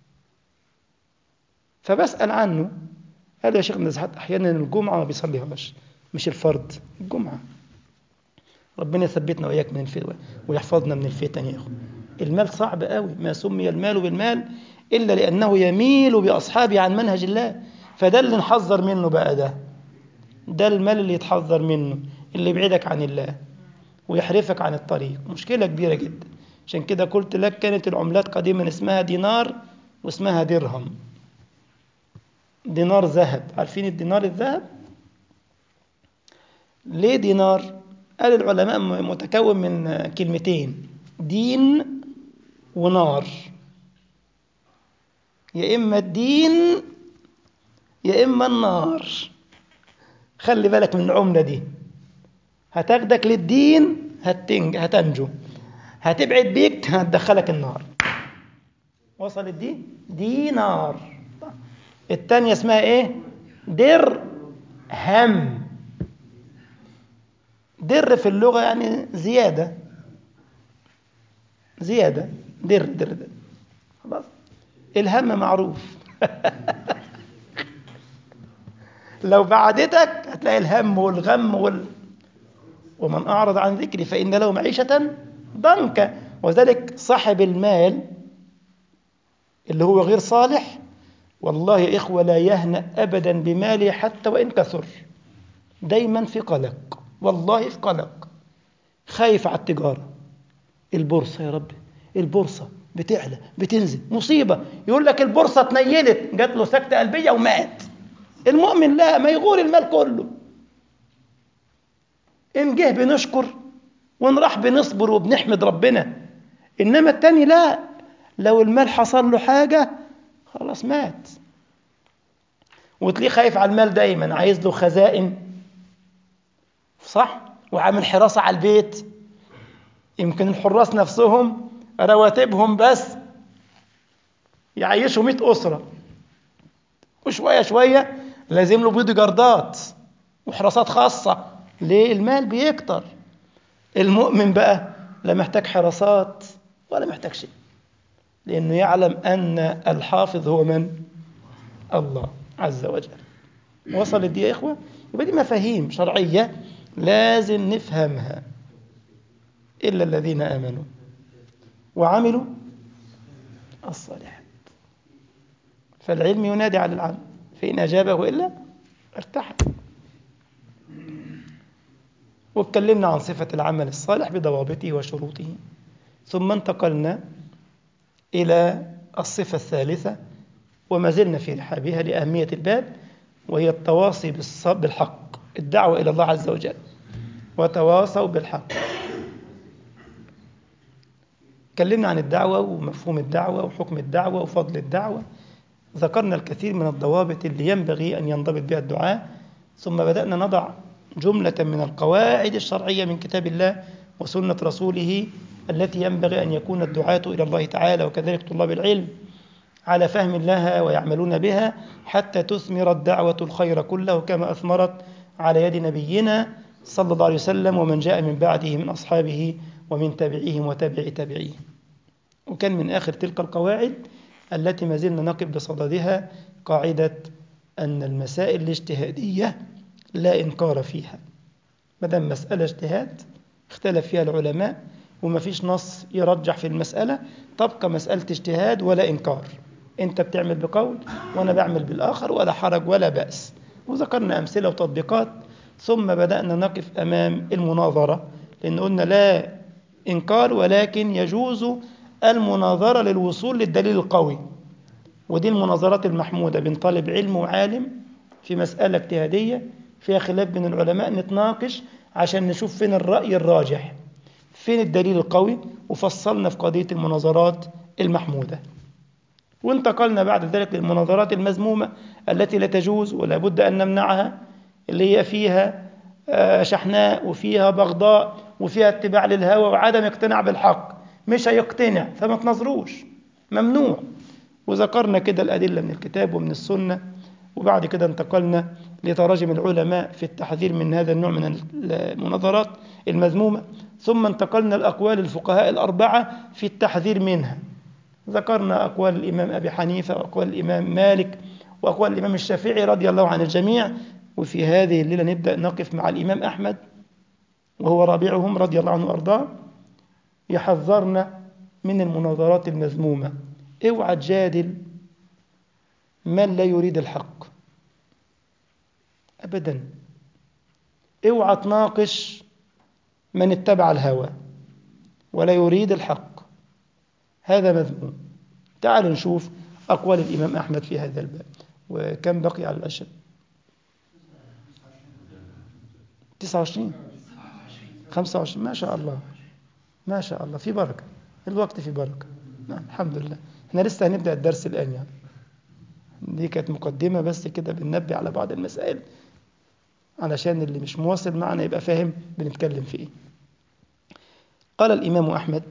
فبسأل عنه قال يا شيخ نزحت أحيانا الجمعة ما بيصليهاش مش الفرد الجمعة ربنا يثبتنا وإياك من الفتن ويحفظنا من الفتن يا أخو المال صعب قوي ما سمي المال بالمال إلا لأنه يميل بأصحابه عن منهج الله فده اللي نحذر منه بقى ده ده المال اللي يتحذر منه اللي يبعدك عن الله ويحرفك عن الطريق مشكلة كبيرة جدا عشان كده قلت لك كانت العملات قديما اسمها دينار واسمها درهم دينار ذهب عارفين الدينار الذهب ليه دينار قال العلماء متكون من كلمتين دين ونار يا إما الدين يا إما النار خلي بالك من العملة دي هتاخدك للدين هتنج هتنجو هتبعد بيك هتدخلك النار وصل الدين دينار التانية اسمها ايه در هم در في اللغة يعني زيادة زيادة در در در خلاص الهم معروف لو بعدتك هتلاقي الهم والغم وال... ومن أعرض عن ذكري فإن له معيشة ضنكا وذلك صاحب المال اللي هو غير صالح والله يا إخوة لا يهنأ أبدا بماله حتى وإن كثر دايما في قلق والله في قلق خايف على التجارة البورصة يا رب البورصة بتعلى بتنزل مصيبة يقول لك البورصة اتنيلت جات له سكتة قلبية ومات المؤمن لا ما يغور المال كله إن جه بنشكر وإن راح بنصبر وبنحمد ربنا إنما التاني لا لو المال حصل له حاجة خلاص مات وتلاقيه خايف على المال دايما عايز له خزائن صح وعامل حراسة على البيت يمكن الحراس نفسهم رواتبهم بس يعيشوا مئة أسرة وشوية شوية لازم له بيض جردات وحراسات خاصة ليه المال بيكتر المؤمن بقى لا محتاج حراسات ولا محتاج شيء لأنه يعلم أن الحافظ هو من؟ الله عز وجل وصلت دي يا إخوة يبقى دي مفاهيم شرعية لازم نفهمها إلا الذين آمنوا وعملوا الصالحات فالعلم ينادي على العمل فإن أجابه إلا ارتحل واتكلمنا عن صفة العمل الصالح بضوابطه وشروطه ثم انتقلنا إلى الصفة الثالثة وما زلنا في رحابها لأهمية الباب وهي التواصي بالحق الدعوة إلى الله عز وجل وتواصوا بالحق تكلمنا عن الدعوة ومفهوم الدعوة وحكم الدعوة وفضل الدعوة ذكرنا الكثير من الضوابط اللي ينبغي أن ينضبط بها الدعاء ثم بدأنا نضع جملة من القواعد الشرعية من كتاب الله وسنة رسوله التي ينبغي أن يكون الدعاة إلى الله تعالى وكذلك طلاب العلم على فهم لها ويعملون بها حتى تثمر الدعوة الخير كله كما أثمرت على يد نبينا صلى الله عليه وسلم ومن جاء من بعده من أصحابه ومن تابعيهم وتابع تابعيهم وكان من آخر تلك القواعد التي ما زلنا نقف بصددها قاعدة أن المسائل الاجتهادية لا إنكار فيها ما دام مسألة اجتهاد اختلف فيها العلماء وما فيش نص يرجح في المسألة تبقى مسألة اجتهاد ولا إنكار أنت بتعمل بقول وأنا بعمل بالآخر ولا حرج ولا بأس وذكرنا أمثلة وتطبيقات ثم بدأنا نقف أمام المناظرة لأن قلنا لا إنكار ولكن يجوز المناظرة للوصول للدليل القوي ودي المناظرات المحمودة بين طالب علم وعالم في مسألة اجتهادية فيها خلاف بين العلماء نتناقش عشان نشوف فين الرأي الراجح فين الدليل القوي وفصلنا في قضية المناظرات المحمودة وانتقلنا بعد ذلك للمناظرات المذمومة التي لا تجوز ولا بد أن نمنعها اللي هي فيها شحناء وفيها بغضاء وفيها اتباع للهوى وعدم اقتناع بالحق مش هيقتنع فما تنظروش ممنوع وذكرنا كده الأدلة من الكتاب ومن السنة وبعد كده انتقلنا لتراجم العلماء في التحذير من هذا النوع من المناظرات المذمومة ثم انتقلنا لأقوال الفقهاء الأربعة في التحذير منها ذكرنا أقوال الإمام أبي حنيفة وأقوال الإمام مالك وأقوال الإمام الشافعي رضي الله عن الجميع وفي هذه الليلة نبدأ نقف مع الإمام أحمد وهو رابعهم رضي الله عنه وأرضاه يحذرنا من المناظرات المذمومة اوعى تجادل من لا يريد الحق أبدا اوعى تناقش من اتبع الهوى ولا يريد الحق هذا مذموم تعال نشوف أقوال الإمام أحمد في هذا الباب وكم بقي على العشاء 29 25 ما شاء الله ما شاء الله في بركة الوقت في بركة نعم الحمد لله احنا لسه هنبدأ الدرس الآن يعني دي كانت مقدمة بس كده بننبه على بعض المسائل علشان اللي مش مواصل معنا يبقى فاهم بنتكلم في ايه قال الإمام أحمد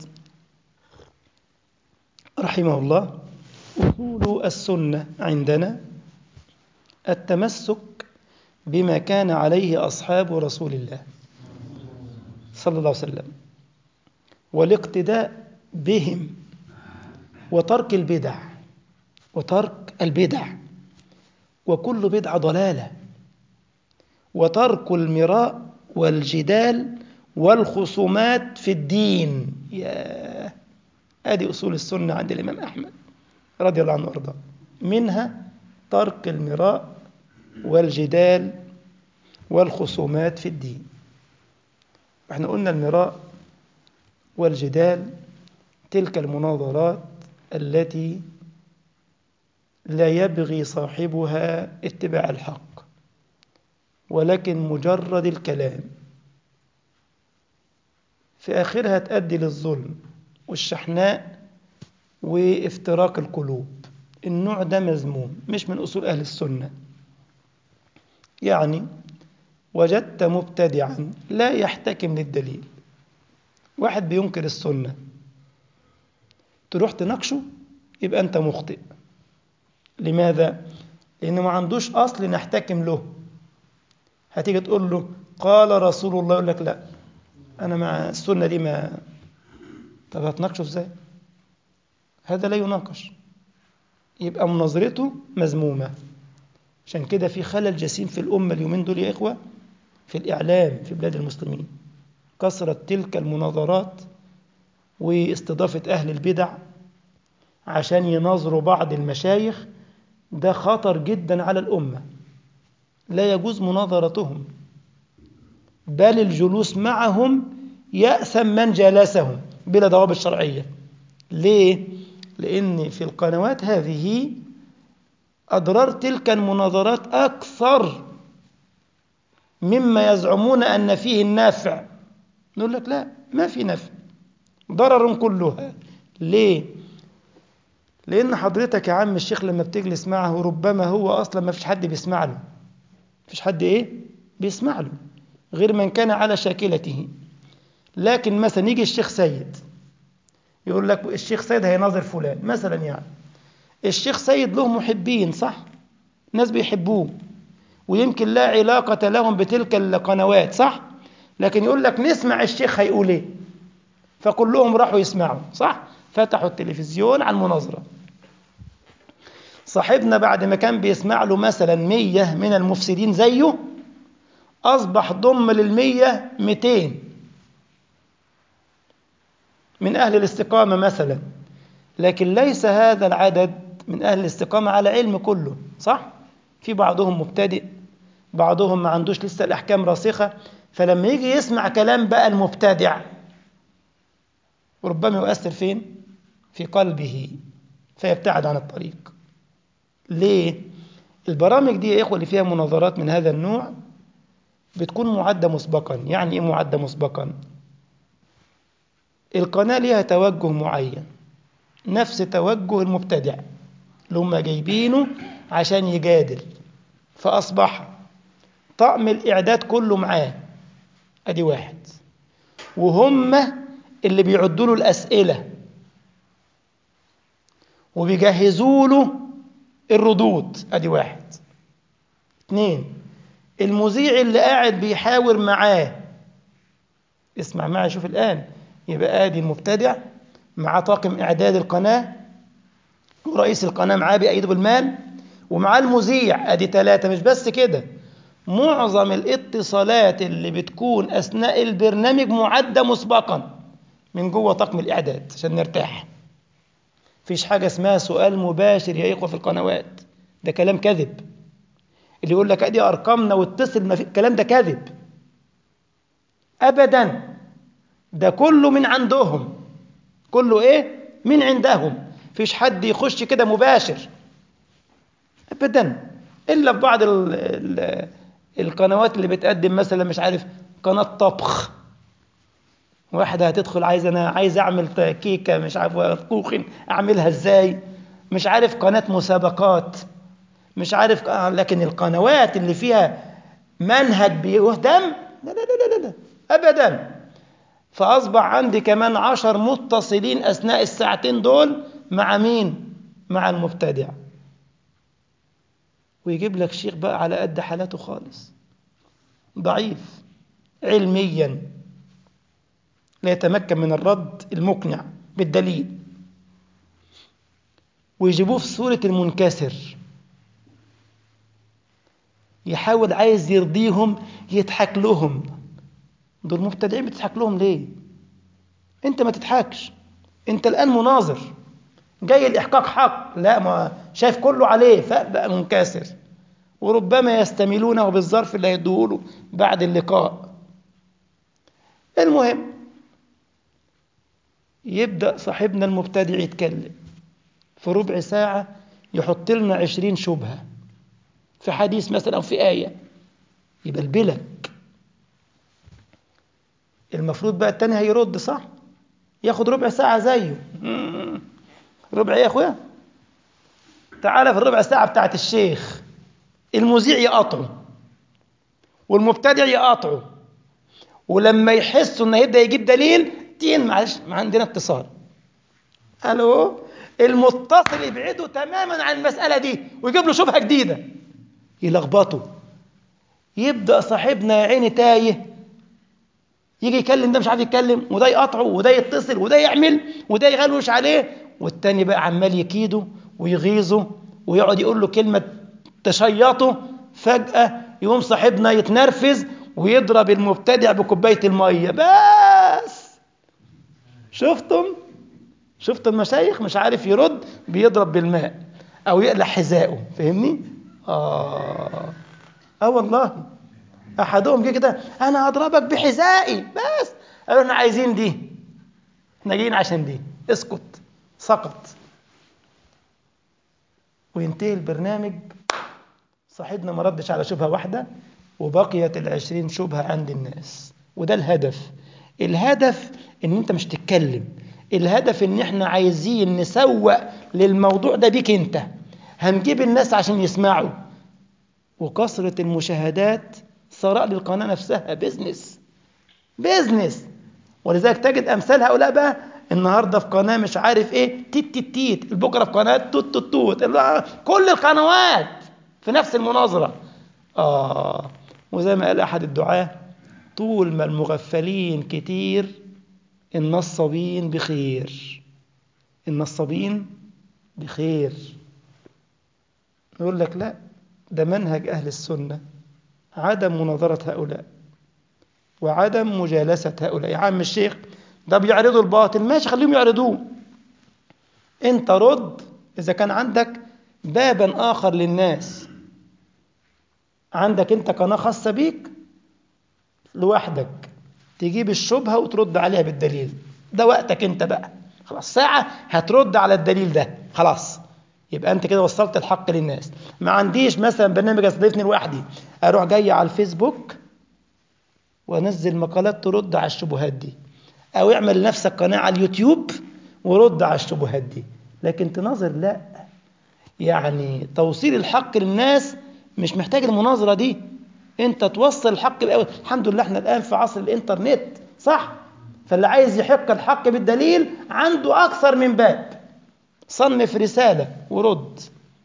رحمه الله أصول السنة عندنا التمسك بما كان عليه أصحاب رسول الله صلى الله عليه وسلم والاقتداء بهم وترك البدع وترك البدع وكل بدعة ضلالة وترك المراء والجدال والخصومات في الدين يا ادي اصول السنه عند الامام احمد رضي الله عنه وارضاه منها ترك المراء والجدال والخصومات في الدين احنا قلنا المراء والجدال تلك المناظرات التي لا يبغي صاحبها اتباع الحق ولكن مجرد الكلام في آخرها تؤدي للظلم والشحناء وافتراق القلوب النوع ده مذموم مش من أصول أهل السنة يعني وجدت مبتدعا لا يحتكم للدليل واحد بينكر السنة تروح تناقشه يبقى أنت مخطئ لماذا؟ لأنه ما عندوش أصل نحتكم له هتيجي تقول له قال رسول الله يقول لك لا أنا مع السنة دي ما طب هتناقشه إزاي؟ هذا لا يناقش يبقى مناظرته مذمومة عشان كده في خلل جسيم في الأمة اليومين دول يا إخوة في الإعلام في بلاد المسلمين كثرة تلك المناظرات واستضافة أهل البدع عشان يناظروا بعض المشايخ ده خطر جدا على الأمة لا يجوز مناظرتهم بل الجلوس معهم يأثم من جالسهم بلا ضوابط شرعية ليه؟ لأن في القنوات هذه أضرار تلك المناظرات أكثر مما يزعمون أن فيه النافع نقول لك لا ما في نفع ضرر كلها ليه؟ لأن حضرتك يا عم الشيخ لما بتجلس معه ربما هو أصلا ما فيش حد بيسمع له فيش حد إيه؟ بيسمع له غير من كان على شاكلته لكن مثلا يجي الشيخ سيد يقول لك الشيخ سيد هيناظر فلان مثلا يعني الشيخ سيد له محبين صح ناس بيحبوه ويمكن لا علاقة لهم بتلك القنوات صح لكن يقول لك نسمع الشيخ هيقول ايه فكلهم راحوا يسمعوا صح فتحوا التلفزيون على المناظرة صاحبنا بعد ما كان بيسمع له مثلا مية من المفسدين زيه أصبح ضم للمية ميتين من أهل الاستقامة مثلا لكن ليس هذا العدد من أهل الاستقامة على علم كله صح؟ في بعضهم مبتدئ بعضهم ما عندوش لسه الأحكام راسخة فلما يجي يسمع كلام بقى المبتدع ربما يؤثر فين؟ في قلبه فيبتعد عن الطريق ليه؟ البرامج دي يا إخوة اللي فيها مناظرات من هذا النوع بتكون معدة مسبقا يعني إيه معدة مسبقا؟ القناة ليها توجه معين نفس توجه المبتدع اللي هم جايبينه عشان يجادل فأصبح طقم الإعداد كله معاه أدي واحد وهم اللي بيعدوا له الأسئلة وبيجهزوا له الردود أدي واحد اثنين المذيع اللي قاعد بيحاور معاه اسمع معي شوف الآن يبقى ادي المبتدع مع طاقم اعداد القناه ورئيس القناه معاه بايده بالمال ومعاه المذيع ادي ثلاثه مش بس كده معظم الاتصالات اللي بتكون اثناء البرنامج معده مسبقا من جوه طاقم الاعداد عشان نرتاح فيش حاجه اسمها سؤال مباشر يا اخوه في القنوات ده كلام كذب اللي يقول لك ادي ارقامنا واتصل ما في الكلام ده كذب ابدا ده كله من عندهم كله ايه من عندهم فيش حد يخش كده مباشر ابدا الا في بعض ال ال القنوات اللي بتقدم مثلا مش عارف قناه طبخ واحده هتدخل عايز انا عايز اعمل كيكه مش عارف كوخن اعملها ازاي مش عارف قناه مسابقات مش عارف لكن القنوات اللي فيها منهج بيهتم لا لا لا لا, لا. ابدا فأصبح عندي كمان عشر متصلين أثناء الساعتين دول مع مين؟ مع المبتدع ويجيب لك شيخ بقى على قد حالاته خالص ضعيف علميا لا يتمكن من الرد المقنع بالدليل ويجيبوه في صورة المنكسر يحاول عايز يرضيهم يضحك لهم دول مبتدعين بتضحك لهم ليه انت ما تضحكش انت الان مناظر جاي الاحقاق حق لا ما شايف كله عليه فبقى منكسر وربما يستميلونه بالظرف اللي هيدوه بعد اللقاء المهم يبدأ صاحبنا المبتدع يتكلم في ربع ساعة يحط لنا عشرين شبهة في حديث مثلا أو في آية يبلبلك المفروض بقى التاني هيرد صح ياخد ربع ساعة زيه ربع ايه يا اخويا تعالى في الربع ساعة بتاعت الشيخ المذيع يقاطعه والمبتدع يقاطعه ولما يحسوا انه هيبدا يجيب دليل تين معلش ما عندنا اتصال الو المتصل يبعده تماما عن المسألة دي ويجيب له شبهة جديدة يلخبطه يبدأ صاحبنا يا عيني تايه يجي يكلم ده مش عارف يتكلم وده يقاطعه وده يتصل وده يعمل وده يغلوش عليه والتاني بقى عمال يكيده ويغيظه ويقعد يقول له كلمة تشيطه فجأة يقوم صاحبنا يتنرفز ويضرب المبتدع بكوباية المية بس شفتم شفت المشايخ مش عارف يرد بيضرب بالماء أو يقلع حذائه فاهمني؟ آه آه والله أحدهم جه كده أنا هضربك بحذائي بس قالوا إحنا عايزين دي إحنا جايين عشان دي اسكت سقط وينتهي البرنامج صاحبنا ما ردش على شبهة واحدة وبقيت العشرين شبهة عند الناس وده الهدف الهدف ان انت مش تتكلم الهدف ان احنا عايزين نسوق للموضوع ده بيك انت هنجيب الناس عشان يسمعوا وكثرة المشاهدات ثراء للقناة نفسها بيزنس بيزنس ولذلك تجد امثال هؤلاء بقى النهارده في قناه مش عارف ايه تيت تيت تيت بكره في قناه توت توت توت كل القنوات في نفس المناظره اه وزي ما قال احد الدعاه طول ما المغفلين كتير النصابين بخير النصابين بخير يقول لك لا ده منهج اهل السنه عدم مناظره هؤلاء وعدم مجالسه هؤلاء يا عم الشيخ ده بيعرضوا الباطل ماشي خليهم يعرضوه انت رد اذا كان عندك بابا اخر للناس عندك انت قناه خاصه بيك لوحدك تجيب الشبهه وترد عليها بالدليل ده وقتك انت بقى خلاص ساعه هترد على الدليل ده خلاص يبقى انت كده وصلت الحق للناس ما عنديش مثلا برنامج استضيفني لوحدي اروح جاي على الفيسبوك وانزل مقالات ترد على الشبهات دي او اعمل لنفسك قناه على اليوتيوب ورد على الشبهات دي لكن تناظر لا يعني توصيل الحق للناس مش محتاج المناظره دي انت توصل الحق الاول الحمد لله احنا الان في عصر الانترنت صح فاللي عايز يحق الحق بالدليل عنده اكثر من باب صنف رساله ورد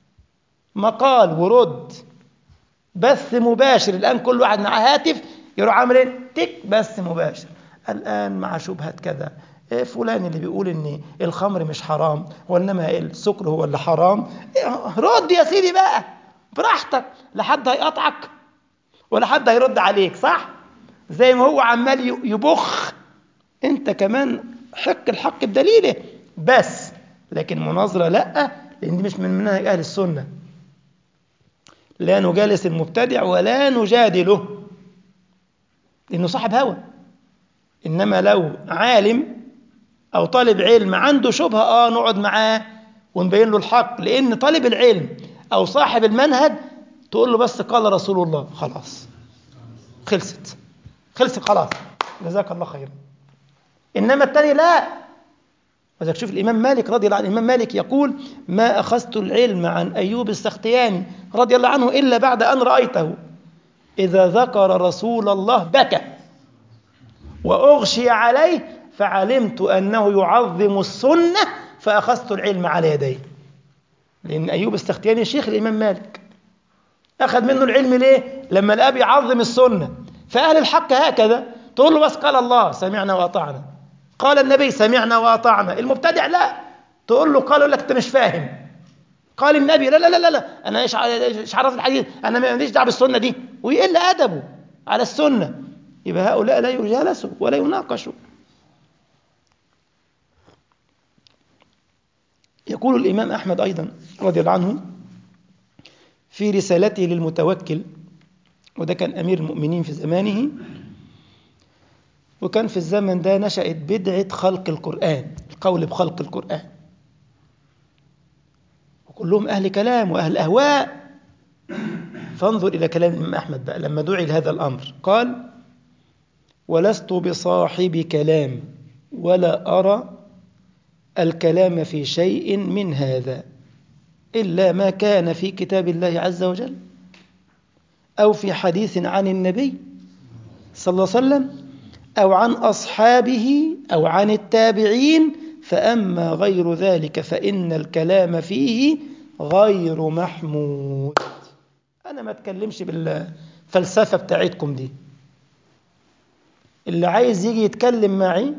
مقال ورد بث مباشر الان كل واحد معاه هاتف يروح عامل ايه تك بث مباشر الآن مع شبهة كذا إيه فلان اللي بيقول ان الخمر مش حرام وانما السكر هو اللي حرام إيه رد يا سيدي بقى براحتك لا حد هيقطعك ولا حد هيرد عليك صح زي ما هو عمال يبخ انت كمان حق الحق بدليله بس لكن مناظرة لا لان دي مش من منهج اهل السنة لا نجالس المبتدع ولا نجادله لانه صاحب هوى إنما لو عالم أو طالب علم عنده شبهة آه نقعد معاه ونبين له الحق لأن طالب العلم أو صاحب المنهج تقول له بس قال رسول الله خلاص خلصت خلصت خلاص جزاك الله خيرا إنما الثاني لا وذلك شوف الإمام مالك رضي الله عنه الإمام مالك يقول ما أخذت العلم عن أيوب السختياني رضي الله عنه إلا بعد أن رأيته إذا ذكر رسول الله بكى وأغشي عليه فعلمت أنه يعظم السنة فأخذت العلم على يديه لأن أيوب السختياني شيخ الإمام مالك أخذ منه العلم ليه؟ لما الأب يعظم السنة فأهل الحق هكذا تقول له بس قال الله سمعنا وأطعنا قال النبي سمعنا وأطعنا المبتدع لا تقول له قال يقول لك أنت مش فاهم قال النبي لا لا لا لا, لا. أنا إيش إيش عرف الحديث أنا ماليش دعوة بالسنة دي ويقل أدبه على السنة يبقى هؤلاء لا يجالسوا ولا يناقشوا يقول الإمام أحمد أيضا رضي الله عنه في رسالته للمتوكل وده كان أمير المؤمنين في زمانه وكان في الزمن ده نشأت بدعة خلق القرآن القول بخلق القرآن وكلهم أهل كلام وأهل أهواء فانظر إلى كلام الإمام أحمد بقى لما دعي لهذا الأمر قال ولست بصاحب كلام ولا أرى الكلام في شيء من هذا إلا ما كان في كتاب الله عز وجل أو في حديث عن النبي صلى الله عليه وسلم أو عن أصحابه أو عن التابعين فأما غير ذلك فإن الكلام فيه غير محمود أنا ما أتكلمش بالفلسفة بتاعتكم دي اللي عايز يجي يتكلم معي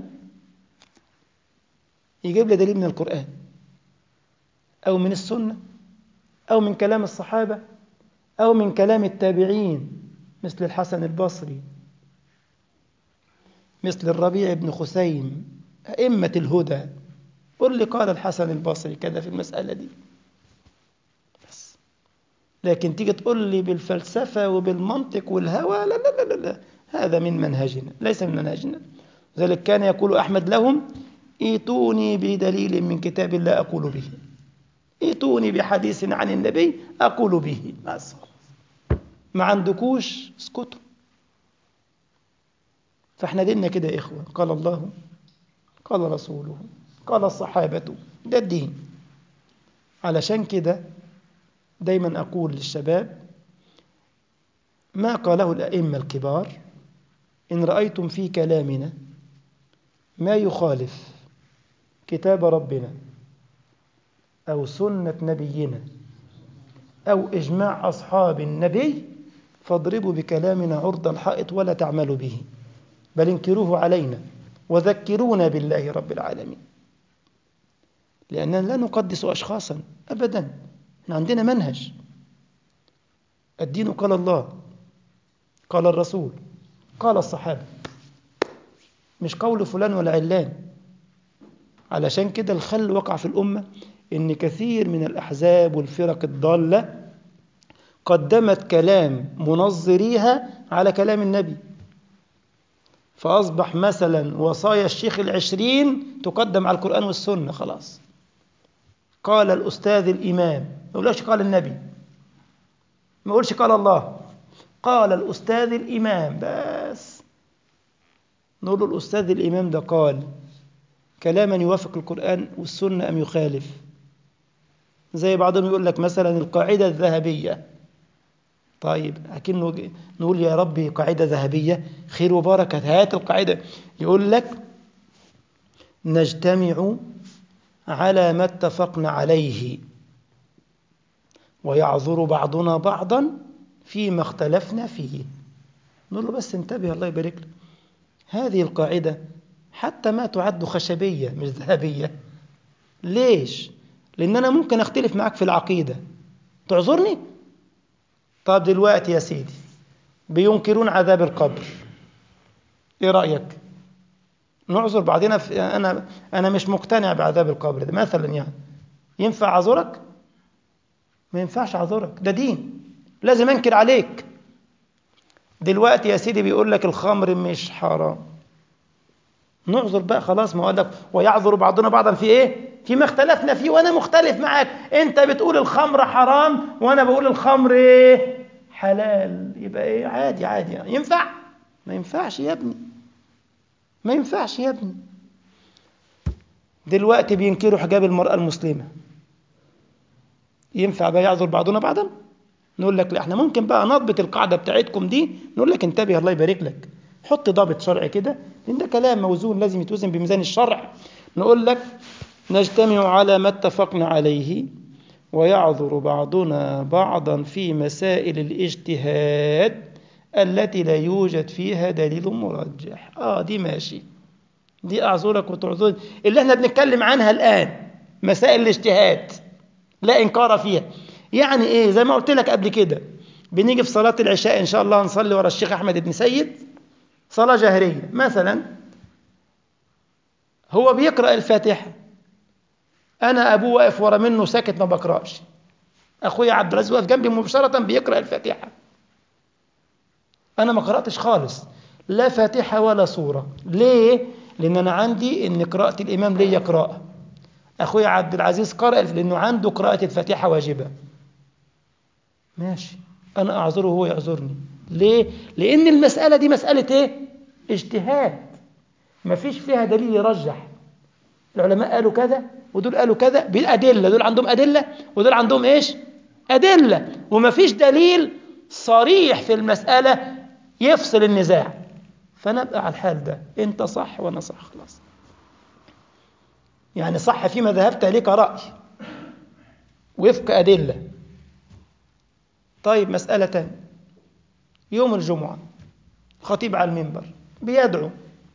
يجيب لي دليل من القرآن أو من السنة أو من كلام الصحابة أو من كلام التابعين مثل الحسن البصري مثل الربيع بن خثيم أئمة الهدى قل لي قال الحسن البصري كذا في المسألة دي لكن تيجي تقول لي بالفلسفة وبالمنطق والهوى لا لا لا لا, لا. هذا من منهجنا ليس من منهجنا ذلك كان يقول أحمد لهم ايتوني بدليل من كتاب الله أقول به ايتوني بحديث عن النبي أقول به بس ما عندكوش اسكتوا فاحنا ديننا كده يا إخوة قال الله قال رسوله قال الصحابة ده الدين علشان كده دايما أقول للشباب ما قاله الأئمة الكبار إن رأيتم في كلامنا ما يخالف كتاب ربنا أو سنة نبينا أو إجماع أصحاب النبي فاضربوا بكلامنا عرض الحائط ولا تعملوا به بل انكروه علينا وذكرونا بالله رب العالمين لأننا لا نقدس أشخاصا أبدا احنا عندنا منهج الدين قال الله قال الرسول قال الصحابة مش قول فلان ولا علان علشان كده الخل وقع في الأمة إن كثير من الأحزاب والفرق الضالة قدمت كلام منظريها على كلام النبي فأصبح مثلا وصايا الشيخ العشرين تقدم على القرآن والسنة خلاص قال الأستاذ الإمام ما يقولش قال النبي ما يقولش قال الله قال الأستاذ الإمام بس نقول له الأستاذ الإمام ده قال كلاما يوافق القرآن والسنة أم يخالف زي بعضهم يقول لك مثلا القاعدة الذهبية طيب أكنه نقول يا ربي قاعدة ذهبية خير وبركة هات القاعدة يقول لك نجتمع على ما اتفقنا عليه ويعذر بعضنا بعضا فيما اختلفنا فيه نقول له بس انتبه الله يبارك لك هذه القاعدة حتى ما تعد خشبية مش ذهبية ليش؟ لأن أنا ممكن أختلف معك في العقيدة تعذرني؟ طب دلوقتي يا سيدي بينكرون عذاب القبر ايه رأيك؟ نعذر بعضنا في أنا أنا مش مقتنع بعذاب القبر ده مثلا يعني ينفع أعذرك؟ ما ينفعش أعذرك ده دين لازم أنكر عليك دلوقتي يا سيدي بيقول لك الخمر مش حرام نعذر بقى خلاص ما قال لك ويعذر بعضنا بعضا في ايه فيما اختلفنا فيه وانا مختلف معاك انت بتقول الخمر حرام وانا بقول الخمر ايه حلال يبقى ايه عادي عادي يعني. ينفع ما ينفعش يا ابني ما ينفعش يا ابني دلوقتي بينكروا حجاب المرأة المسلمة ينفع بقى يعذر بعضنا بعضا نقول لك لا احنا ممكن بقى نضبط القاعدة بتاعتكم دي نقول لك انتبه الله يبارك لك حط ضابط شرعي كده لان ده كلام موزون لازم يتوزن بميزان الشرع نقول لك نجتمع على ما اتفقنا عليه ويعذر بعضنا بعضا في مسائل الاجتهاد التي لا يوجد فيها دليل مرجح اه دي ماشي دي اعذرك وتعذرني اللي احنا بنتكلم عنها الان مسائل الاجتهاد لا انكار فيها يعني ايه زي ما قلت لك قبل كده بنيجي في صلاة العشاء ان شاء الله نصلي ورا الشيخ احمد بن سيد صلاة جهرية مثلا هو بيقرأ الفاتحة أنا أبوه واقف ورا منه ساكت ما بقرأش أخويا عبد العزيز واقف جنبي مباشرة بيقرأ الفاتحة أنا ما قرأتش خالص لا فاتحة ولا سورة ليه؟ لأن أنا عندي إن قراءة الإمام ليا قراءة أخويا عبد العزيز قرأ لأنه عنده قراءة الفاتحة واجبة ماشي أنا أعذره وهو يعذرني ليه؟ لأن المسألة دي مسألة إيه؟ اجتهاد ما فيش فيها دليل يرجح العلماء قالوا كذا ودول قالوا كذا بالأدلة دول عندهم أدلة ودول عندهم إيش؟ أدلة وما فيش دليل صريح في المسألة يفصل النزاع فنبقى على الحال ده أنت صح وأنا صح خلاص يعني صح فيما ذهبت لك رأي وفق أدلة طيب مسألة تانية يوم الجمعة خطيب على المنبر بيدعو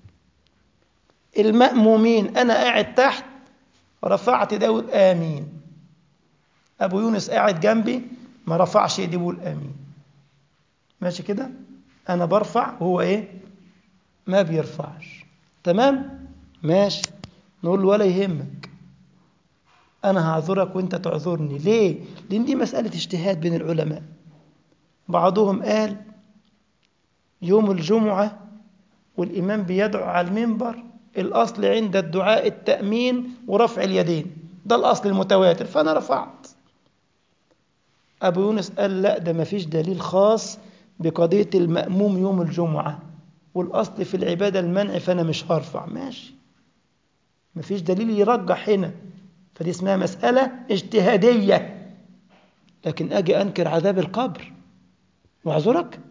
المأمومين أنا قاعد تحت رفعت داود آمين أبو يونس قاعد جنبي ما رفعش ايديه بيقول آمين ماشي كده أنا برفع وهو إيه ما بيرفعش تمام ماشي نقول له ولا يهمك أنا هعذرك وأنت تعذرني ليه؟ لأن دي مسألة اجتهاد بين العلماء بعضهم قال يوم الجمعة والإمام بيدعو على المنبر الأصل عند الدعاء التأمين ورفع اليدين ده الأصل المتواتر فأنا رفعت أبو يونس قال لا ده ما فيش دليل خاص بقضية المأموم يوم الجمعة والأصل في العبادة المنع فأنا مش هرفع ماشي ما فيش دليل يرجح هنا فدي اسمها مسألة اجتهادية لكن أجي أنكر عذاب القبر وأعذرك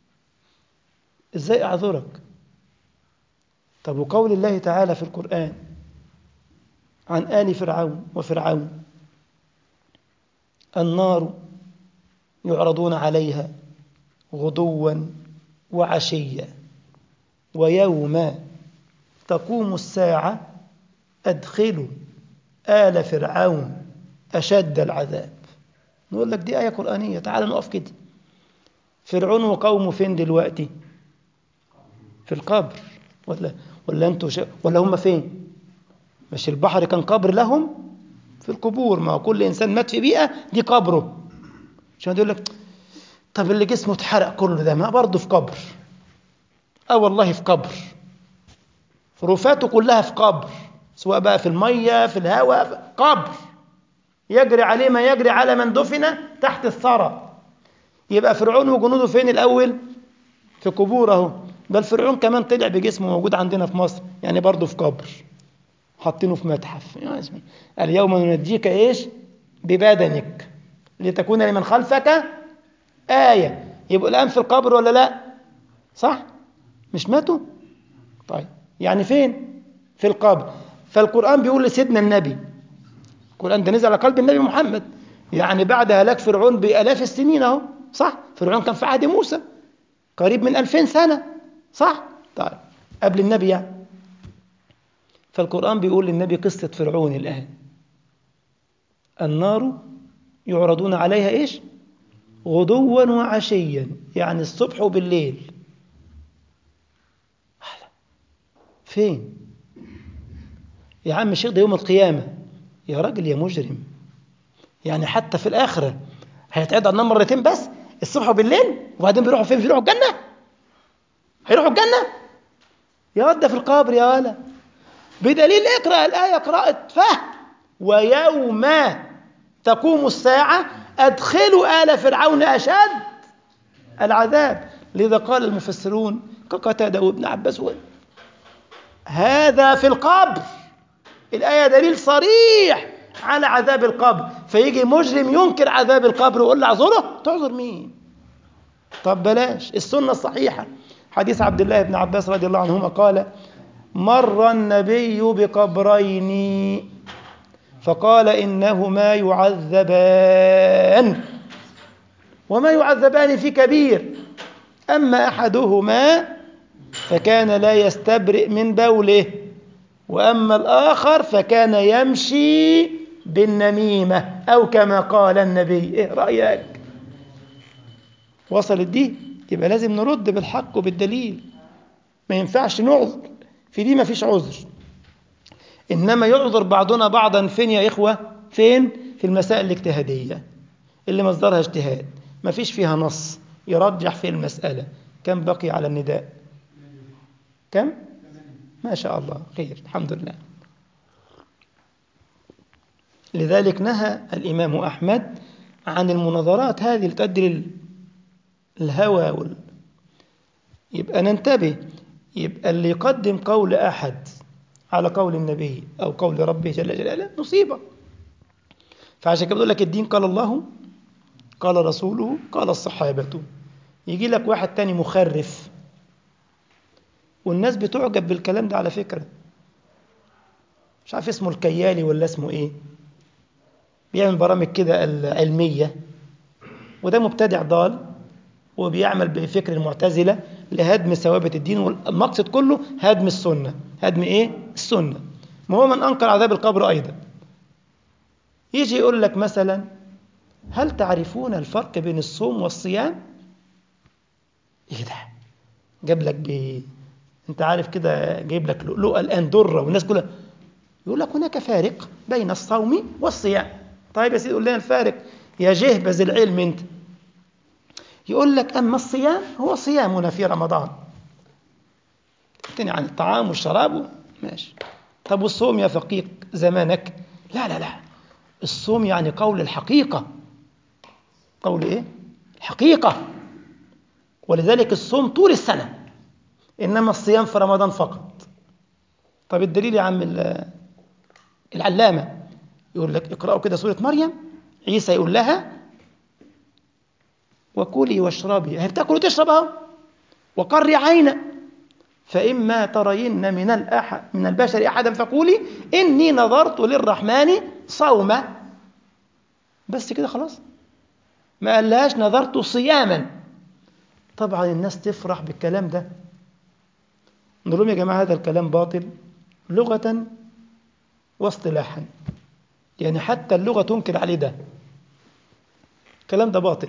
إزاي أعذرك طب وقول الله تعالى في القرآن عن آل فرعون وفرعون النار يعرضون عليها غدوا وعشيا ويوم تقوم الساعة أدخلوا آل فرعون أشد العذاب نقول لك دي آية قرآنية تعال نقف كده فرعون وقومه فين دلوقتي في القبر ولا ولا انتوا شا... ولا هم فين مش البحر كان قبر لهم في القبور ما هو كل انسان مات في بيئه دي قبره عشان يقول لك طب اللي جسمه اتحرق كله ده ما برضه في قبر اه والله في قبر رفاته كلها في قبر سواء بقى في الميه في الهواء في قبر يجري عليه ما يجري على من دفن تحت الثرى يبقى فرعون وجنوده فين الاول في قبور اهو بل فرعون كمان طلع بجسمه موجود عندنا في مصر يعني برضه في قبر حاطينه في متحف يعني اليوم ننجيك ايش ببدنك لتكون لمن خلفك آية يبقوا الآن في القبر ولا لا صح مش ماتوا طيب يعني فين في القبر فالقرآن بيقول لسيدنا النبي القرآن ده نزل على قلب النبي محمد يعني بعد هلاك فرعون بآلاف السنين اهو صح فرعون كان في عهد موسى قريب من ألفين سنة صح طيب قبل النبي يعني فالقرآن بيقول للنبي قصة فرعون الآن النار يعرضون عليها إيش غدوا وعشيا يعني الصبح وبالليل فين يا عم الشيخ ده يوم القيامة يا راجل يا مجرم يعني حتى في الآخرة هيتعد النار مرتين بس الصبح وبالليل وبعدين بيروحوا فين بيروحوا الجنة هيروحوا الجنة يا ود في القبر يا ولا بدليل اقرأ الآية قراءة فهم ويوم تقوم الساعة أدخلوا آل فرعون أشد العذاب لذا قال المفسرون كقتادة وابن عباس هذا في القبر الآية دليل صريح على عذاب القبر فيجي مجرم ينكر عذاب القبر ويقول له اعذره تعذر مين طب بلاش السنة الصحيحة حديث عبد الله بن عباس رضي الله عنهما قال مر النبي بقبرين فقال إنهما يعذبان وما يعذبان في كبير أما أحدهما فكان لا يستبرئ من بوله وأما الآخر فكان يمشي بالنميمة أو كما قال النبي إيه رأيك وصلت دي يبقى لازم نرد بالحق وبالدليل ما ينفعش نعذر في دي ما فيش عذر إنما يعذر بعضنا بعضا فين يا إخوة فين في المسائل الاجتهادية اللي مصدرها اجتهاد ما فيش فيها نص يرجح في المسألة كم بقي على النداء كم ما شاء الله خير الحمد لله لذلك نهى الإمام أحمد عن المناظرات هذه اللي تؤدي للهوى وال... يبقى ننتبه يبقى اللي يقدم قول أحد على قول النبي أو قول ربه جل جلاله مصيبة فعشان كده بقول لك الدين قال الله قال رسوله قال الصحابة يجي لك واحد تاني مخرف والناس بتعجب بالكلام ده على فكرة مش عارف اسمه الكيالي ولا اسمه ايه بيعمل برامج كده العلمية وده مبتدع ضال وبيعمل بفكر المعتزلة لهدم ثوابت الدين والمقصد كله هدم السنة هدم ايه السنة ما هو من أنكر عذاب القبر أيضا يجي يقول لك مثلا هل تعرفون الفرق بين الصوم والصيام ايه ده جاب لك ب انت عارف كده جايب لك لؤلؤه الان دره والناس كلها يقول لك هناك فارق بين الصوم والصيام طيب يا سيدي قول لنا الفارق يا جهبذ العلم انت يقول لك اما الصيام هو صيامنا في رمضان تاني عن الطعام والشراب ماشي طب والصوم يا فقيق زمانك لا لا لا الصوم يعني قول الحقيقة قول ايه الحقيقة ولذلك الصوم طول السنة إنما الصيام في رمضان فقط طب الدليل يا عم العلامة يقول لك اقرأوا كده سورة مريم عيسى يقول لها وكلي واشربي هي بتاكل وتشرب اهو وقري عينا فإما ترين من الأحد من البشر أحدا فقولي إني نظرت للرحمن صوما بس كده خلاص ما قالهاش نظرت صياما طبعا الناس تفرح بالكلام ده نقول لهم يا جماعة هذا الكلام باطل لغة واصطلاحا يعني حتى اللغة تنكر عليه ده الكلام ده باطل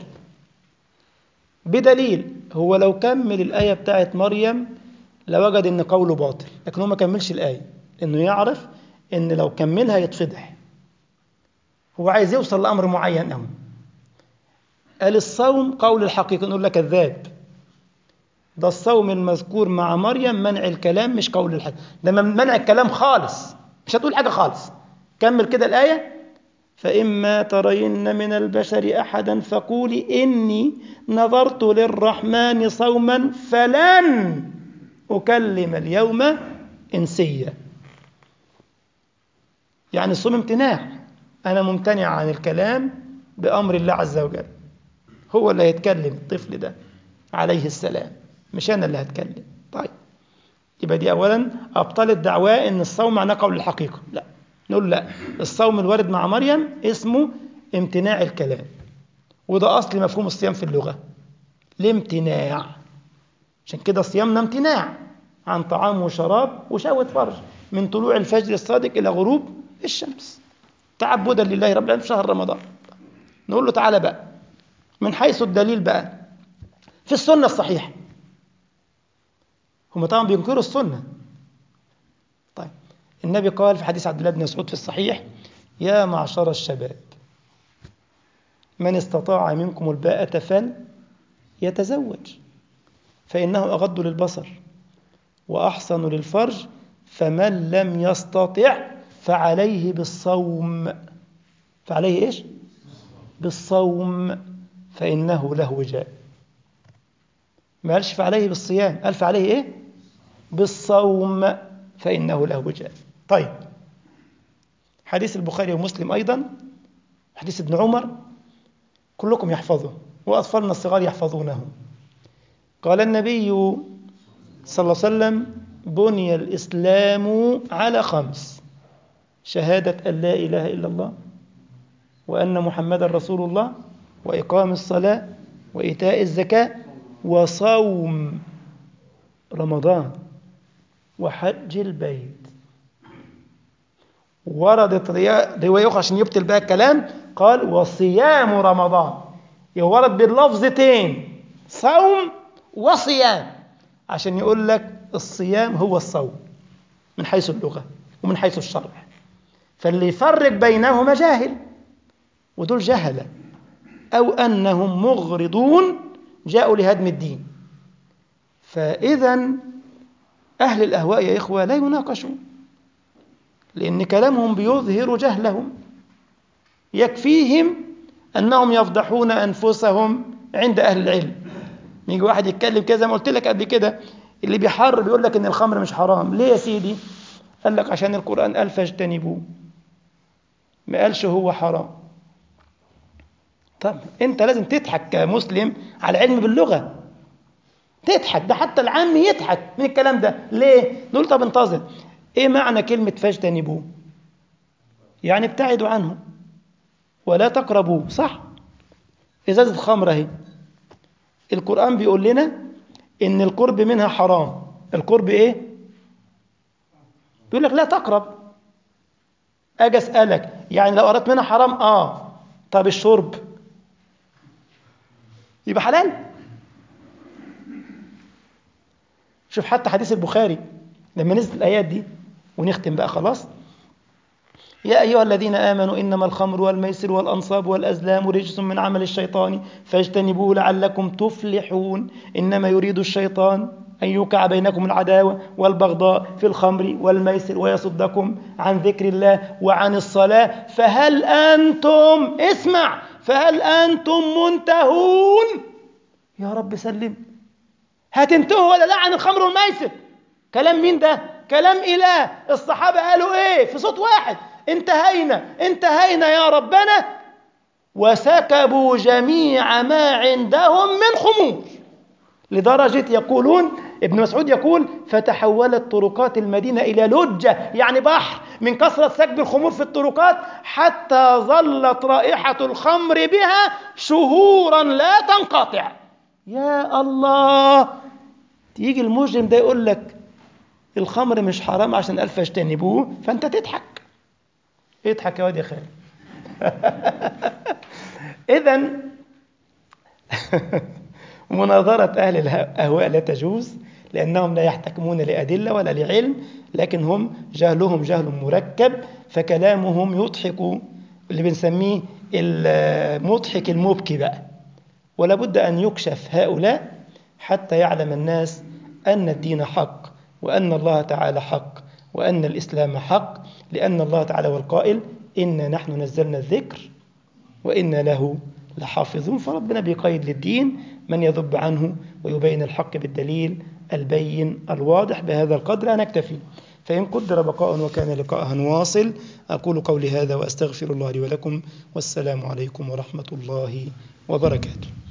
بدليل هو لو كمل الآية بتاعت مريم لوجد إن قوله باطل لكن هو ما كملش الآية إنه يعرف إن لو كملها يتفضح هو عايز يوصل لأمر معين أهو قال الصوم قول الحقيقة نقول لك كذاب ده الصوم المذكور مع مريم منع الكلام مش قول الحق ده منع الكلام خالص مش هتقول حاجة خالص كمل كده الآية فإما ترين من البشر أحدا فقولي إني نظرت للرحمن صوما فلن أكلم اليوم إنسيا يعني الصوم امتناع أنا ممتنع عن الكلام بأمر الله عز وجل هو اللي هيتكلم الطفل ده عليه السلام مش أنا اللي هتكلم طيب يبقى دي أولا أبطال الدعوة إن الصوم معناه قول الحقيقة لا نقول لا الصوم الوارد مع مريم اسمه امتناع الكلام وده أصل مفهوم الصيام في اللغة الامتناع عشان كده صيامنا امتناع عن طعام وشراب وشهوة فرج من طلوع الفجر الصادق إلى غروب الشمس تعبدا لله رب العالمين في شهر رمضان نقول له تعالى بقى من حيث الدليل بقى في السنة الصحيحة هم طبعا بينكروا السنة طيب النبي قال في حديث عبد الله بن مسعود في الصحيح يا معشر الشباب من استطاع منكم الباءة فل يتزوج فإنه أغض للبصر وأحسن للفرج فمن لم يستطع فعليه بالصوم فعليه إيش؟ بالصوم فإنه له وجاء ما قالش فعليه بالصيام قال فعليه إيه؟ بالصوم فإنه له وجاء طيب حديث البخاري ومسلم أيضا حديث ابن عمر كلكم يحفظه وأطفالنا الصغار يحفظونه قال النبي صلى الله عليه وسلم بني الإسلام على خمس شهادة أن لا إله إلا الله وأن محمدا رسول الله وإقام الصلاة وإيتاء الزكاة وصوم رمضان وحج البيت وردت رواية أخرى عشان يبطل بقى الكلام قال وصيام رمضان ورد باللفظتين صوم وصيام عشان يقول لك الصيام هو الصوم من حيث اللغة ومن حيث الشرع فاللي يفرق بينهما جاهل ودول جهلة أو أنهم مغرضون جاءوا لهدم الدين فإذا أهل الأهواء يا إخوة لا يناقشون لأن كلامهم بيظهر جهلهم يكفيهم أنهم يفضحون أنفسهم عند أهل العلم يجي واحد يتكلم كذا زي ما قلت لك قبل كده اللي بيحر بيقول لك ان الخمر مش حرام ليه يا سيدي قال لك عشان القرآن قال فاجتنبوه ما قالش هو حرام طب انت لازم تضحك كمسلم على علم باللغة تضحك ده حتى العام يضحك من الكلام ده ليه نقول طب انتظر ايه معنى كلمة فاجتنبوه يعني ابتعدوا عنه ولا تقربوه صح ازازة خمر اهي القرآن بيقول لنا ان القرب منها حرام القرب ايه بيقول لك لا تقرب اجي اسالك يعني لو اردت منها حرام اه طب الشرب يبقى حلال شوف حتى حديث البخاري لما نزلت الايات دي ونختم بقى خلاص يا أيها الذين آمنوا إنما الخمر والميسر والأنصاب والأزلام رجس من عمل الشيطان فاجتنبوه لعلكم تفلحون إنما يريد الشيطان أن يوقع بينكم العداوة والبغضاء في الخمر والميسر ويصدكم عن ذكر الله وعن الصلاة فهل أنتم اسمع فهل أنتم منتهون يا رب سلم هتنتهوا ولا لا عن الخمر والميسر كلام مين ده كلام إله الصحابة قالوا إيه في صوت واحد انتهينا انتهينا يا ربنا وسكبوا جميع ما عندهم من خمور لدرجة يقولون ابن مسعود يقول فتحولت طرقات المدينة إلى لجة يعني بحر من كثرة سكب الخمور في الطرقات حتى ظلت رائحة الخمر بها شهورا لا تنقطع يا الله تيجي المجرم ده يقول لك الخمر مش حرام عشان ألف اجتنبوه فأنت تضحك اضحك يا واد يا خالد إذا مناظرة أهل الأهواء لا تجوز لأنهم لا يحتكمون لأدلة ولا لعلم لكن هم جهلهم جهل مركب فكلامهم يضحك اللي بنسميه المضحك المبكي بقى ولا بد أن يكشف هؤلاء حتى يعلم الناس أن الدين حق وأن الله تعالى حق وأن الإسلام حق لأن الله تعالى والقائل إنا نحن نزلنا الذكر وإنا له لحافظون فربنا بيقيد للدين من يذب عنه ويبين الحق بالدليل البين الواضح بهذا القدر نكتفي فإن قدر بقاء وكان لقاء واصل أقول قولي هذا وأستغفر الله لي ولكم والسلام عليكم ورحمة الله وبركاته